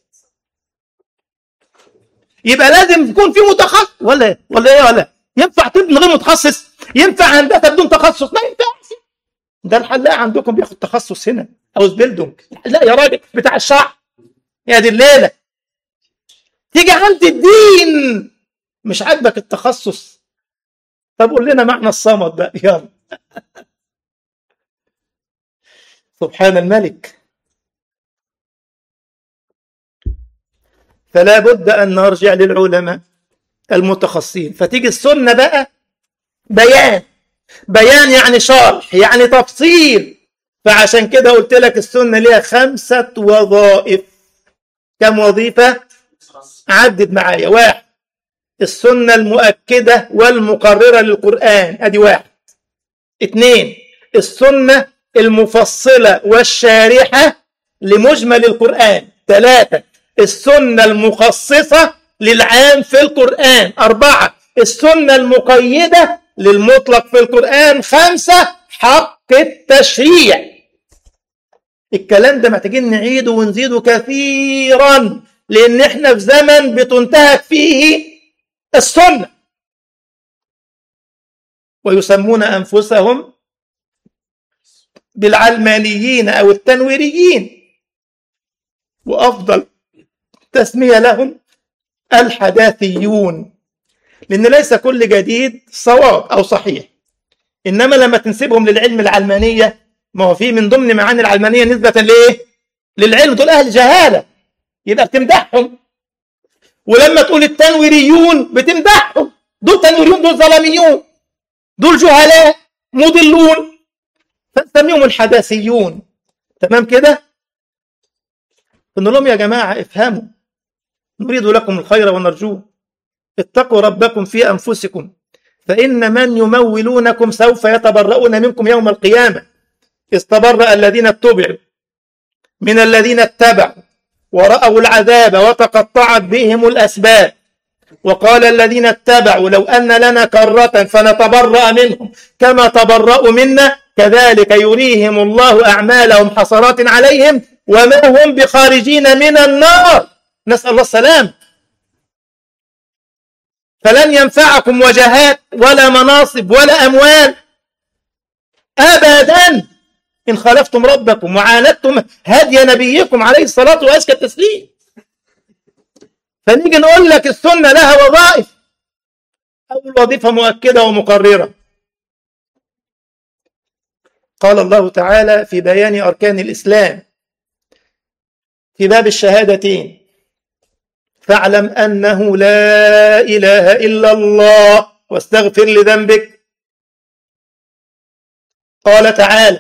يبقى لازم يكون في متخصص ولا ولا ايه ولا ينفع طب من غير متخصص ينفع هندسه بدون تخصص ما ينفعش ده الحلاق عندكم بياخد تخصص هنا او بيلدونج لا يا راجل بتاع الشعر يا دي الليله تيجي عند الدين مش عاجبك التخصص طب قول لنا معنى الصمد بقى يلا سبحان الملك فلا بد أن نرجع للعلماء المتخصصين فتيجي السنة بقى بيان بيان يعني شرح يعني تفصيل فعشان كده قلت لك السنة ليها خمسة وظائف كم وظيفة عدد معايا واحد السنة المؤكدة والمقررة للقرآن ادي واحد اثنين السنة المفصلة والشارحة لمجمل القرآن ثلاثة السنة المخصصة للعام في القرآن أربعة السنة المقيدة للمطلق في القرآن خمسة حق التشريع الكلام ده محتاجين نعيده ونزيده كثيرا لأن احنا في زمن بتنتهك فيه السنة ويسمون أنفسهم بالعلمانيين أو التنويريين وأفضل تسمية لهم الحداثيون لأن ليس كل جديد صواب أو صحيح إنما لما تنسبهم للعلم العلمانية ما هو في من ضمن معاني العلمانية نسبة لإيه؟ للعلم دول أهل جهالة يبقى بتمدحهم ولما تقول التنويريون بتمدحهم دول تنويريون دول ظلاميون دول جهلاء مضلون فنسميهم الحداثيون تمام كده؟ قلنا لهم يا جماعة افهموا نريد لكم الخير ونرجوه اتقوا ربكم في أنفسكم فإن من يمولونكم سوف يتبرؤون منكم يوم القيامة استبرأ الذين اتبعوا من الذين اتبعوا ورأوا العذاب وتقطعت بهم الأسباب وقال الذين اتبعوا لو أن لنا كرة فنتبرأ منهم كما تبرأوا منا كذلك يريهم الله أعمالهم حسرات عليهم وما هم بخارجين من النار نسأل الله السلام فلن ينفعكم وجهات ولا مناصب ولا أموال أبدا إن خالفتم ربكم وعاندتم هدي نبيكم عليه الصلاة وأزكى التسليم فنيجي نقول لك السنة لها وظائف أول وظيفة مؤكدة ومقررة قال الله تعالى في بيان أركان الإسلام في باب الشهادتين فاعلم أنه لا إله إلا الله واستغفر لذنبك قال تعالى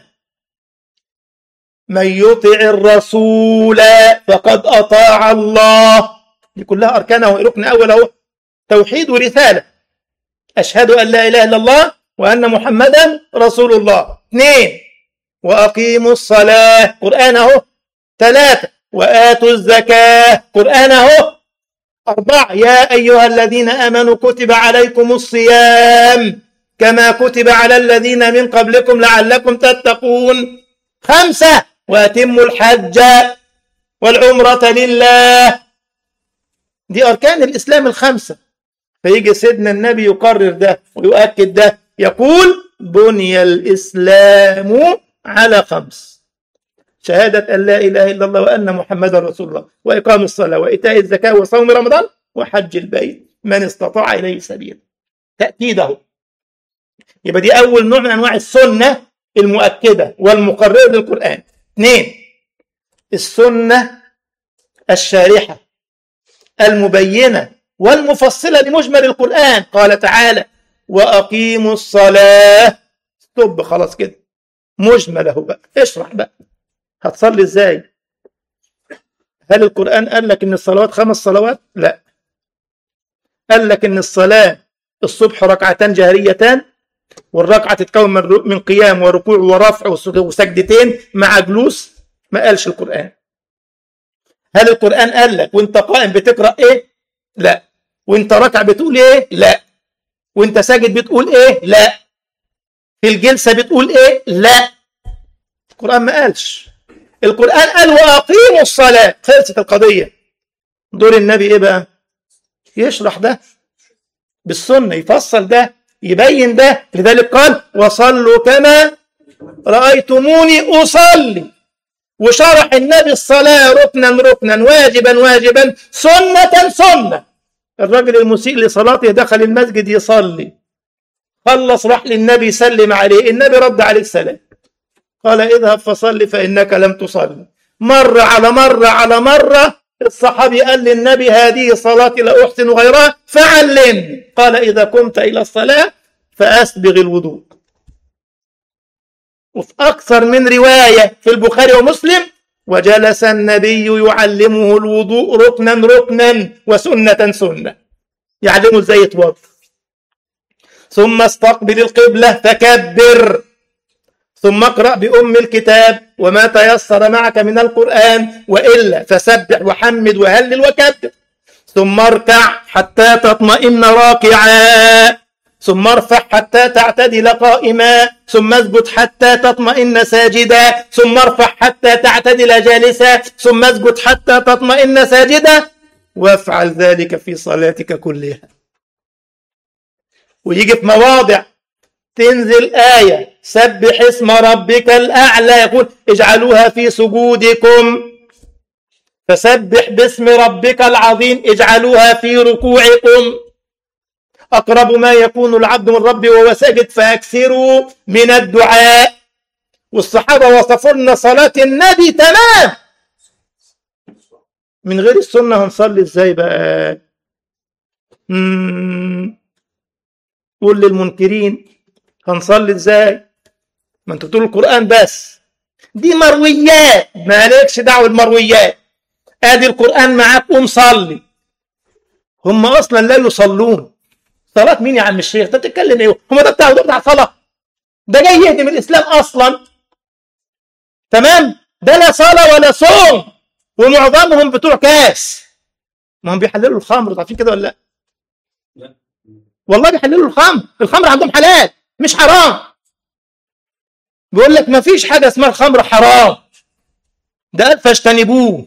من يطع الرسول فقد أطاع الله دي كلها أركانه ركن أول أهو توحيد ورسالة أشهد أن لا إله إلا الله وأن محمدا رسول الله اثنين وأقيموا الصلاة قرآن أهو ثلاثة وآتوا الزكاة قرآن أهو أربعة يا أيها الذين آمنوا كتب عليكم الصيام كما كتب على الذين من قبلكم لعلكم تتقون خمسة وأتموا الحج والعمرة لله دي أركان الإسلام الخمسة فيجي سيدنا النبي يقرر ده ويؤكد ده يقول بني الإسلام على خمس شهادة أن لا إله إلا الله وأن محمدا رسول الله وإقام الصلاة وإيتاء الزكاة وصوم رمضان وحج البيت من استطاع إليه سبيلا تأكيده يبقى دي أول نوع من أنواع السنة المؤكدة والمقررة للقرآن اثنين السنة الشارحة المبينة والمفصلة لمجمل القرآن قال تعالى وأقيموا الصلاة طب خلاص كده مجمله بقى اشرح بقى هتصلي ازاي هل القرآن قال لك ان الصلوات خمس صلوات لا قال لك ان الصلاة الصبح ركعتان جهريتان والركعة تتكون من رو- من قيام وركوع ورفع وس- وسجدتين مع جلوس ما قالش القرآن هل القرآن قال لك وانت قائم بتقرأ ايه لا وانت راكع بتقول ايه لا وانت ساجد بتقول ايه لا في الجلسة بتقول ايه لا القرآن ما قالش القرآن قال وأقيموا الصلاة خلصت القضية دور النبي ايه بقى يشرح ده بالسنة يفصل ده يبين ده لذلك قال وصلوا كما رأيتموني أصلي وشرح النبي الصلاة ركنا ركنا واجبا واجبا سنة سنة الرجل المسيء لصلاته دخل المسجد يصلي خلص راح للنبي سلم عليه النبي رد عليه السلام قال اذهب فصل فإنك لم تصلي مرة على مرة على مرة الصحابي قال للنبي هذه صلاتي لا أحسن غيرها فعلمني قال إذا قمت إلى الصلاة فأسبغ الوضوء وفي أكثر من رواية في البخاري ومسلم وجلس النبي يعلمه الوضوء ركنا ركنا وسنة سنة يعلمه ازاي يتوضا ثم استقبل القبلة فكبر ثم اقرأ بأم الكتاب وما تيسر معك من القرآن وإلا فسبح وحمد وهلل وكبر ثم اركع حتى تطمئن راكعا ثم ارفع حتى تعتدل قائما ثم اسجد حتى تطمئن ساجدا ثم ارفع حتى تعتدل جالسا ثم اسجد حتى تطمئن ساجدا وافعل ذلك في صلاتك كلها ويجي في مواضع تنزل آية سبح اسم ربك الأعلى يقول اجعلوها في سجودكم فسبح باسم ربك العظيم اجعلوها في ركوعكم أقرب ما يكون العبد من ربه وهو ساجد فأكثروا من الدعاء والصحابة وصفوا لنا صلاة النبي تمام من غير السنة هنصلي ازاي بقى مم. قول للمنكرين هنصلي ازاي ما انتوا بتقولوا القرآن بس دي مرويات مالكش دعوة بالمرويات ادي القرآن معاك قوم صلي هم اصلا لا يصلون صلاة مين يا عم الشيخ انت بتتكلم ايه هم ده بتاع ده بتاع صلاة ده جاي يهدم الاسلام اصلا تمام ده لا صلاة ولا صوم ومعظمهم بتوع كاس ما هم بيحللوا الخمر عارفين كده ولا لا لا. والله بيحللوا الخمر الخمر عندهم حلال مش حرام بيقول لك ما فيش حاجة اسمها الخمر حرام ده قال فاجتنبوه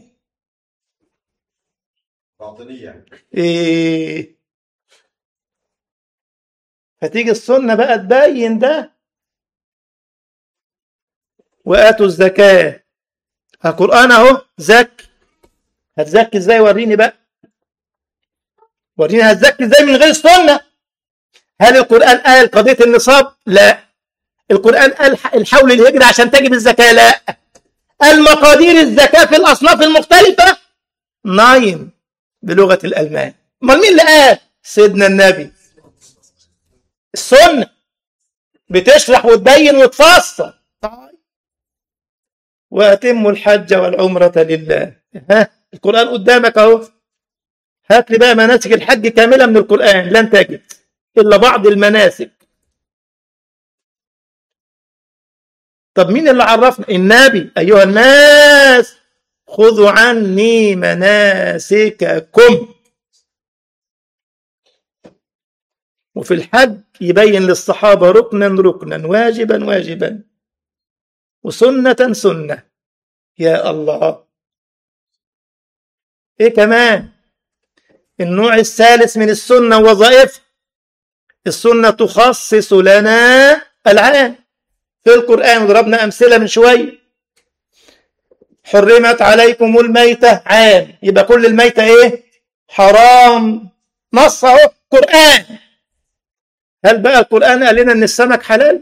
باطنية إيه فتيجي السنة بقى تبين ده وآتوا الزكاة القرآن أهو زكي هتزكي ازاي وريني بقى وريني هتزكي ازاي من غير السنة هل القرآن قال قضية النصاب لا القرآن قال الحول الهجري عشان تجب الزكاة لا قال مقادير الزكاة في الأصناف المختلفة ناين بلغة الألمان امال مين اللي قال سيدنا النبي السنة بتشرح وتبين وتفسر طيب. وأتموا الحج والعمرة لله ها القرآن قدامك أهو هات لي بقى مناسك الحج كاملة من القرآن لن تجد إلا بعض المناسك طب مين اللي عرفنا النبي أيها الناس خذوا عني مناسككم وفي الحج يبين للصحابة ركنا ركنا واجبا واجبا وسنة سنة يا الله ايه كمان النوع الثالث من السنة وظائف السنة تخصص لنا العام في القرآن ضربنا أمثلة من شوية حرمت عليكم الميتة عام يبقى كل الميتة ايه حرام نص اهو قرآن هل بقى القرآن قال لنا ان السمك حلال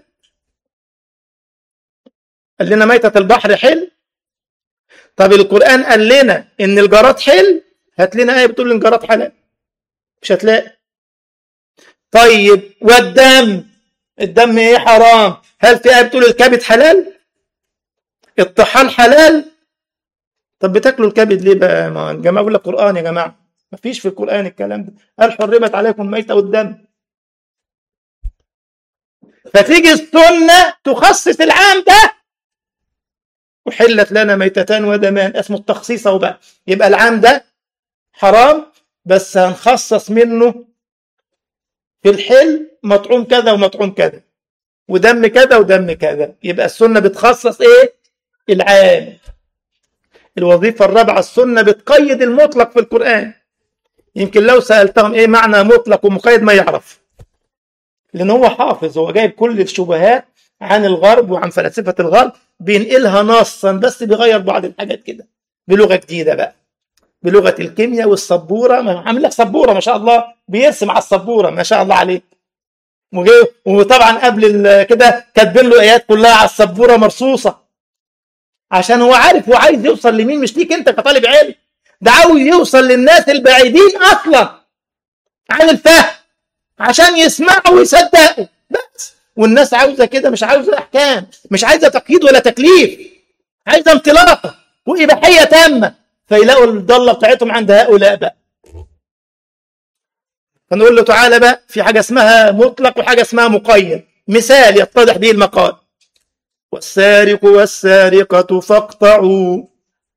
قال لنا ميتة البحر حل طب القرآن قال لنا ان الجراد حل هات لنا ايه بتقول الجراد حلال مش هتلاقي طيب والدم الدم ايه حرام هل في ايه بتقول الكبد حلال الطحال حلال طب بتاكلوا الكبد ليه بقى ما الجماعه بيقول لك قران يا جماعه ما فيش في القران الكلام ده قال حرمت عليكم الميتة والدم فتيجي السنة تخصص العام ده وحلت لنا ميتتان ودمان اسمه التخصيص اهو بقى يبقى العام ده حرام بس هنخصص منه في الحل مطعوم كذا ومطعوم كذا ودم كذا ودم كذا يبقى السنة بتخصص ايه العام الوظيفة الرابعة السنة بتقيد المطلق في القرآن يمكن لو سألتهم ايه معنى مطلق ومقيد ما يعرف لأن هو حافظ هو جايب كل الشبهات عن الغرب وعن فلاسفة الغرب بينقلها نصا بس بيغير بعض الحاجات كده بلغة جديدة بقى بلغة الكيمياء والسبورة ما عامل لك سبورة ما شاء الله بيرسم على السبورة ما شاء الله عليه وجاي وطبعا قبل ال- كده كاتبين له ايات كلها على السبورة مرصوصة عشان هو عارف هو عايز يوصل لمين مش ليك انت كطالب علم ده عاوز يوصل للناس البعيدين اصلا عن الفهم عشان يسمعوا ويصدقوا بس والناس عاوزه كده مش عاوزه احكام مش عايزه تقييد ولا تكليف عايزه انطلاقه واباحيه تامه فيلاقوا الضاله بتاعتهم عند هؤلاء بقى فنقول له تعالى بقى في حاجه اسمها مطلق وحاجه اسمها مقيد مثال يتضح به المقال والسارق والسارقة فاقطعوا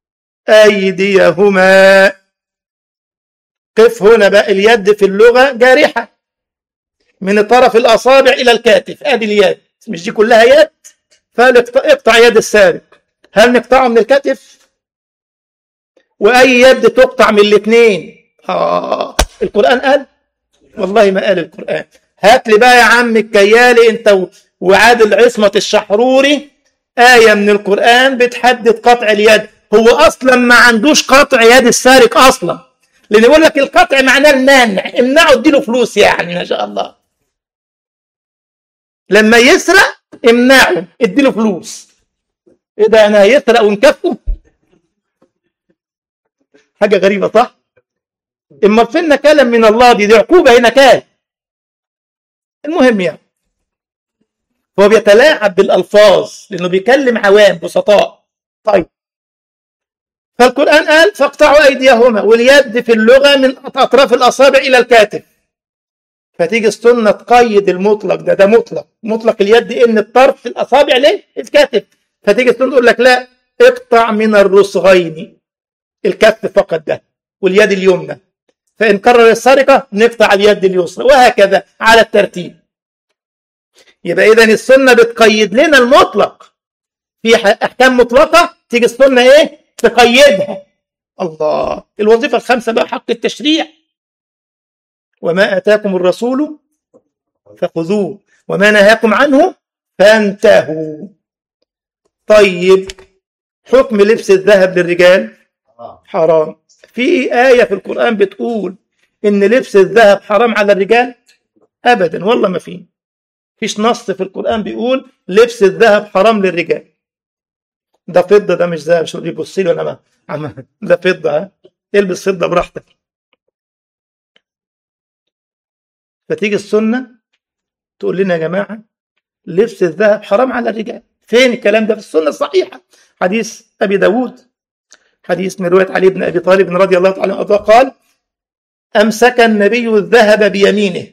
أيديهما قف هنا بقى اليد في اللغة جارحة من طرف الأصابع إلى الكاتف أدي اليد مش دي كلها يد فاقطع يد السارق هل نقطعه من الكتف وأي يد تقطع من الاثنين آه القرآن قال والله ما قال القرآن هات لي بقى يا عم الكيالي انت و- وعادل عصمة الشحروري آية من القرآن بتحدد قطع اليد هو أصلا ما عندوش قطع يد السارق أصلا لأن يقول لك القطع معناه المانع امنعه اديله فلوس يعني ما شاء الله لما يسرق امنعه اديله فلوس ايه ده انا هيسرق ونكافئه حاجة غريبة صح؟ اما فينا كلام من الله دي, دي عقوبة هنا كان المهم يعني هو بيتلاعب بالألفاظ لأنه بيكلم عوام بسطاء طيب فالقرآن قال فاقطعوا أيديهما واليد في اللغة من أطراف الأصابع إلى الكاتف فتيجي السنة تقيد المطلق ده ده مطلق مطلق اليد إن الطرف في الأصابع ليه الكاتف فتيجي السنة تقول لك لا اقطع من الرسغين الكف فقط ده واليد اليمنى فإن قرر السرقة نقطع اليد اليسرى وهكذا على الترتيب يبقى إذا السنة بتقيد لنا المطلق في ح- أحكام مطلقة تيجي السنة إيه تقيدها الله الوظيفة الخامسة بقى حق التشريع وما آتاكم الرسول فخذوه وما نهاكم عنه فانتهوا طيب حكم لبس الذهب للرجال حرام في آية في القرآن بتقول إن لبس الذهب حرام على الرجال أبدا والله ما في فيش نص في القرآن بيقول لبس الذهب حرام للرجال ده فضة ده مش ذهب شو يبص لي ولا ما عم ده فضة ها البس فضة براحتك فتيجي السنة تقول لنا يا جماعة لبس الذهب حرام على الرجال فين الكلام ده في السنة الصحيحة حديث أبي داود حديث من رواية علي بن أبي طالب رضي الله تعالى عنه قال أمسك النبي الذهب بيمينه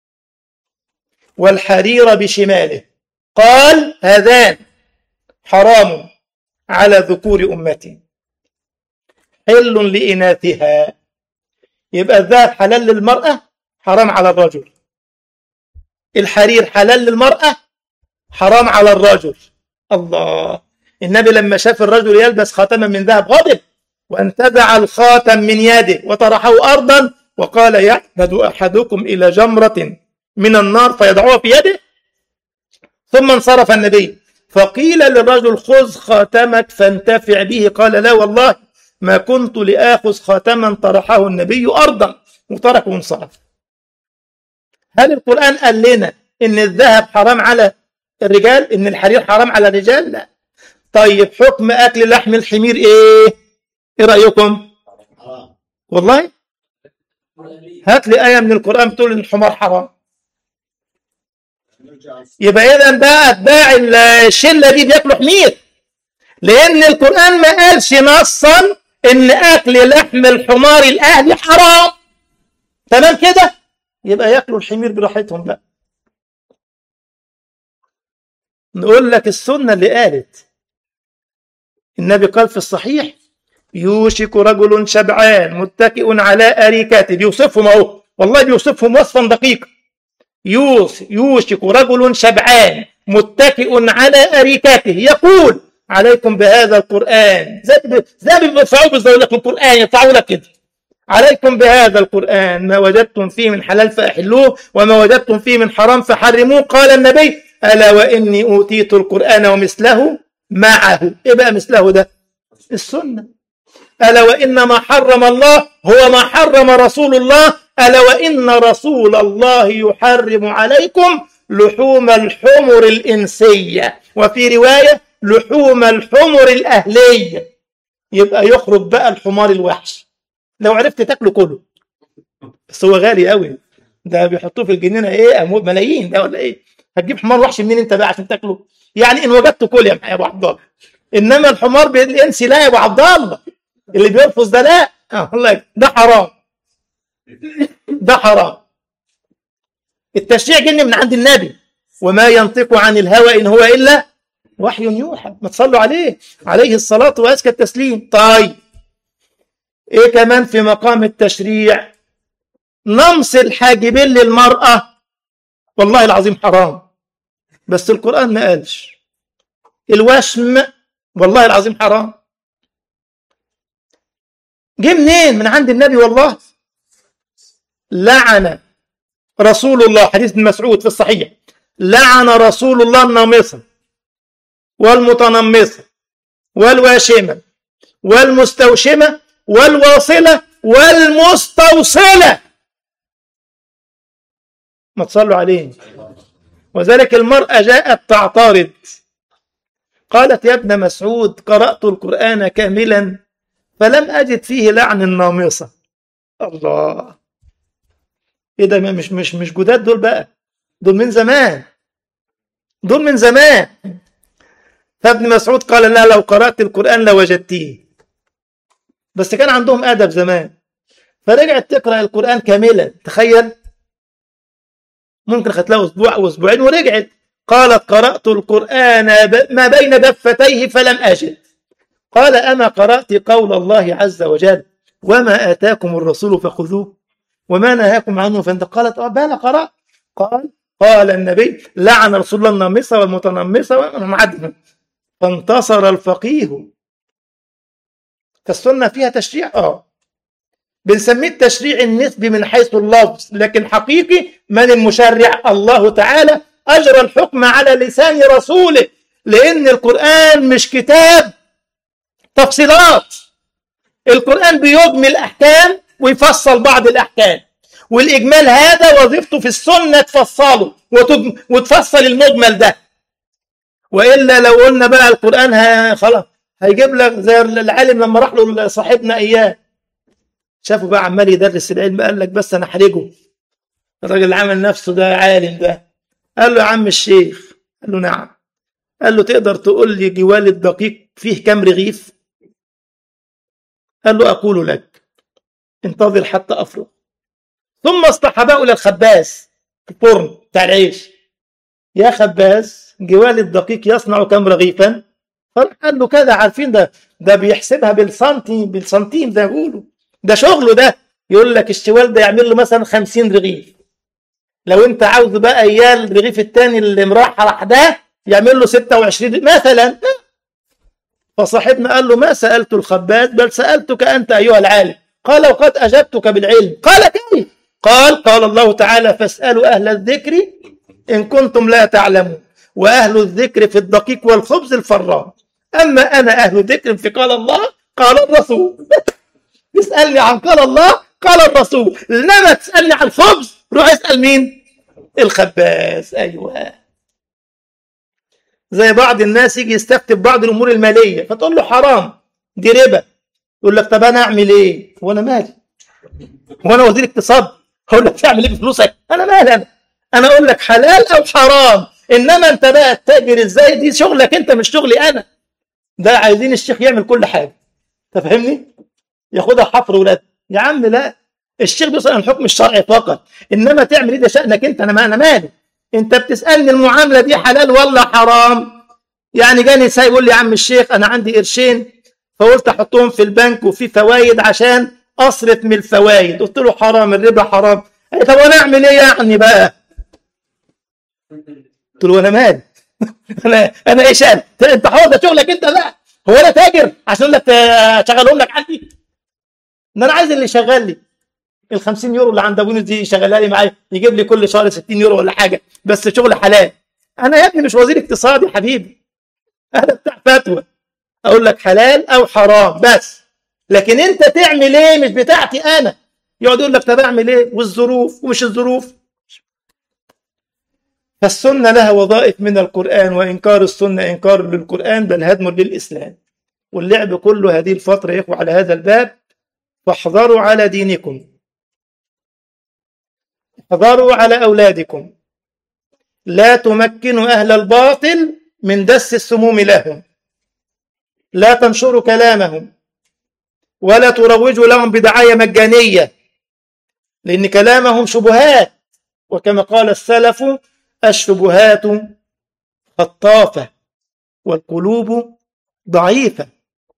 والحرير بشماله قال هذان حرام على ذكور أمتي حل لإناثها يبقى الذهب حلال للمرأة حرام على الرجل الحرير حلال للمرأة حرام على الرجل الله النبي لما شاف الرجل يلبس خاتما من ذهب غضب وانتزع الخاتم من يده وطرحه أرضا وقال يعمد أحدكم إلى جمرة من النار فيضعها في يده ثم انصرف النبي فقيل للرجل خذ خاتمك فانتفع به قال لا والله ما كنت لآخذ خاتما طرحه النبي أرضا وتركه وانصرف هل القرآن قال لنا إن الذهب حرام على الرجال إن الحرير حرام على الرجال لا طيب حكم أكل لحم الحمير إيه إيه رأيكم والله هات لي آية من القرآن بتقول إن الحمار حرام يبقى إذا بقى أتباع الشلة دي بياكلوا حمير لأن القرآن ما قالش نصا إن أكل لحم الحمار الأهلي حرام تمام كده يبقى ياكلوا الحمير براحتهم بقى نقول لك السنة اللي قالت النبي قال في الصحيح يوشك رجل شبعان متكئ على أريكته بيوصفهم أهو والله بيوصفهم وصفا دقيقا يوس يوشك رجل شبعان متكئ على أريكته يقول عليكم بهذا القرآن زي زي ما بيدفعوا بيزودوا لك القرآن يدفعوا لك كده عليكم بهذا القرآن ما وجدتم فيه من حلال فأحلوه وما وجدتم فيه من حرام فحرموه قال النبي ألا وإني أوتيت القرآن ومثله معه إيه بقى مثله ده السنة ألا وإن ما حرم الله هو ما حرم رسول الله ألا وإن رسول الله يحرم عليكم لحوم الحمر الإنسية وفي رواية لحوم الحمر الأهلية يبقى يخرج بقى الحمار الوحش لو عرفت تاكله كله بس هو غالي قوي ده بيحطوه في الجنينه ايه أمو- ملايين ده ولا ايه هتجيب حمار وحش منين انت بقى عشان تاكله يعني ان وجدته كل يا ابو عبد الله انما الحمار الانسي لا يا ابو عبد الله اللي بيرفض ده لا آه، الله ده حرام ده حرام التشريع جني من عند النبي وما ينطق عن الهوى ان هو الا وحي يوحى ما تصلوا عليه عليه الصلاه وازكى التسليم طيب ايه كمان في مقام التشريع نمص الحاجبين للمرأة والله العظيم حرام بس القرآن ما قالش الوشم والله العظيم حرام جه منين من عند النبي والله لعن رسول الله حديث ابن مسعود في الصحيح لعن رسول الله النامصة والمتنمصة والواشمة والمستوشمة والواصلة والمستوصلة ما تصلوا عليه وذلك المرأة جاءت تعترض قالت يا ابن مسعود قرأت القرآن كاملا فلم أجد فيه لعن النامصة الله ايه ده مش مش مش جداد دول بقى دول من زمان دول من زمان فابن مسعود قال لا لو قرأت القرآن لوجدتيه بس كان عندهم أدب زمان فرجعت تقرأ القرآن كاملا تخيل ممكن خدت لها أسبوع أو أسبوعين ورجعت قالت قرأت القرآن ب- ما بين دفتيه فلم أجد قال أما قرأت قول الله عز وجل وما آتاكم الرسول فخذوه وما نهاكم عنه فانت قالت اه بلى قرأت قال قال النبي لعن رسول الله النامصة والمتنمصة والمعدمة فانتصر الفقيه فالسنة فيها تشريع اه بنسميه التشريع النسبي من حيث اللفظ لكن حقيقي من المشرع الله تعالى أجرى الحكم على لسان رسوله لأن القرآن مش كتاب تفصيلات القرآن بيجمل أحكام ويفصل بعض الأحكام والإجمال هذا وظيفته في السنة تفصله وتج- وتفصل المجمل ده وإلا لو قلنا بقى القرآن ه- خلاص هيجيب لك زي العالم لما راح له صاحبنا إياه شافه بقى عمال يدرس العلم قال لك بس انا احرجه الراجل اللي عمل نفسه ده عالم ده قال له يا عم الشيخ قال له نعم قال له تقدر تقول لي جوال الدقيق فيه كام رغيف قال له اقول لك انتظر حتى افرغ ثم اصطحبه الى الخباز الفرن بتاع العيش يا خباز جوال الدقيق يصنع كم رغيفا قال له كذا عارفين ده ده بيحسبها بالسنتيم بالسنتيم ده يقولوا ده شغله ده يقول لك الشوال ده يعمل له مثلا 50 رغيف لو انت عاوز بقى اياه الرغيف الثاني اللي مرحرح ده يعمل له 26 مثلا فصاحبنا قال له ما سالت الخباز بل سالتك انت ايها العالم قال وقد اجبتك بالعلم قال كيف قال قال الله تعالى فاسالوا اهل الذكر ان كنتم لا تعلمون واهل الذكر في الدقيق والخبز الفران اما انا اهل ذكر في قال الله قال الرسول تسألني عن قال الله قال الرسول إنما تسألني عن الخبز روح اسأل مين الخباز أيوة زي بعض الناس يجي يستفتي بعض الأمور المالية فتقول له حرام دي ربا يقول لك طب أنا أعمل إيه وأنا مالي وأنا وزير اقتصاد هقول لك تعمل إيه بفلوسك أنا مالي أنا أنا أقول لك حلال أو حرام إنما أنت بقى تتاجر إزاي دي شغلك أنت مش شغلي أنا ده عايزين الشيخ يعمل كل حاجة تفهمني ياخدها حفر ولاد يا عم لا الشيخ بيصل عن الحكم الشرعي فقط انما تعمل ايه ده شانك انت انا ما انا مالي انت بتسالني المعامله دي حلال ولا حرام يعني جاني ساي يقول لي يا عم الشيخ انا عندي قرشين فقلت احطهم في البنك وفي فوائد عشان اصرف من الفوائد قلت له حرام الربا حرام قال لي طب وانا اعمل ايه يعني بقى قلت له انا مالي انا انا ايش انا انت حر ده شغلك انت بقى هو انا تاجر عشان اقول لك اشغلهم لك عندي ده انا عايز اللي يشغل لي ال 50 يورو اللي عند ابو دي يشغلها لي معايا يجيب لي كل شهر 60 يورو ولا حاجه بس شغل حلال انا يا ابني مش وزير اقتصاد يا حبيبي انا بتاع فتوى اقول لك حلال او حرام بس لكن انت تعمل ايه مش بتاعتي انا يقعد يقول لك طب اعمل ايه والظروف ومش الظروف فالسنة لها وظائف من القرآن وإنكار السنة إنكار للقرآن بل هدم للإسلام واللعب كله هذه الفترة يا إخوة على هذا الباب فاحذروا على دينكم احذروا على أولادكم لا تمكنوا أهل الباطل من دس السموم لهم لا تنشروا كلامهم ولا تروجوا لهم بدعاية مجانية لأن كلامهم شبهات وكما قال السلف الشبهات خطافة والقلوب ضعيفة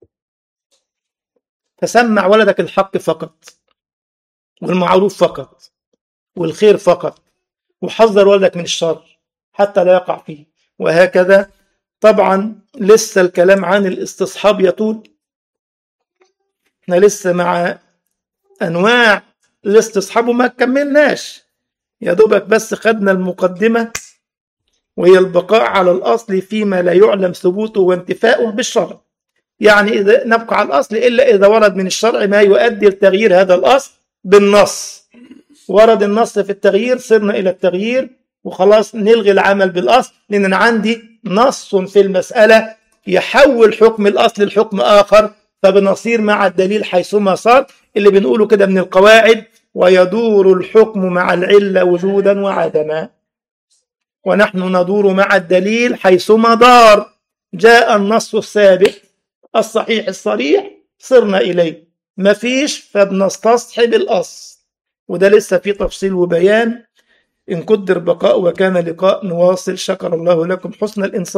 فسمع ولدك الحق فقط والمعروف فقط والخير فقط وحذر ولدك من الشر حتى لا يقع فيه وهكذا طبعا لسه الكلام عن الاستصحاب يطول احنا لسه مع انواع الاستصحاب وما كملناش يا دوبك بس خدنا المقدمة وهي البقاء على الأصل فيما لا يعلم ثبوته وانتفاؤه بالشرع يعني إذا نبقى على الأصل إلا إذا ورد من الشرع ما يؤدي لتغيير هذا الأصل بالنص ورد النص في التغيير صرنا إلى التغيير وخلاص نلغي العمل بالأصل لأن أنا عندي نص في المسألة يحول حكم الأصل لحكم آخر فبنصير مع الدليل حيثما صار اللي بنقوله كده من القواعد ويدور الحكم مع العلة وجودا وعدما ونحن ندور مع الدليل حيثما دار جاء النص الثابت الصحيح الصريح صرنا إليه مفيش فبنستصحب الأصل وده لسه فيه تفصيل وبيان إن قدر بقاء وكان لقاء نواصل شكر الله لكم حسن الإنصات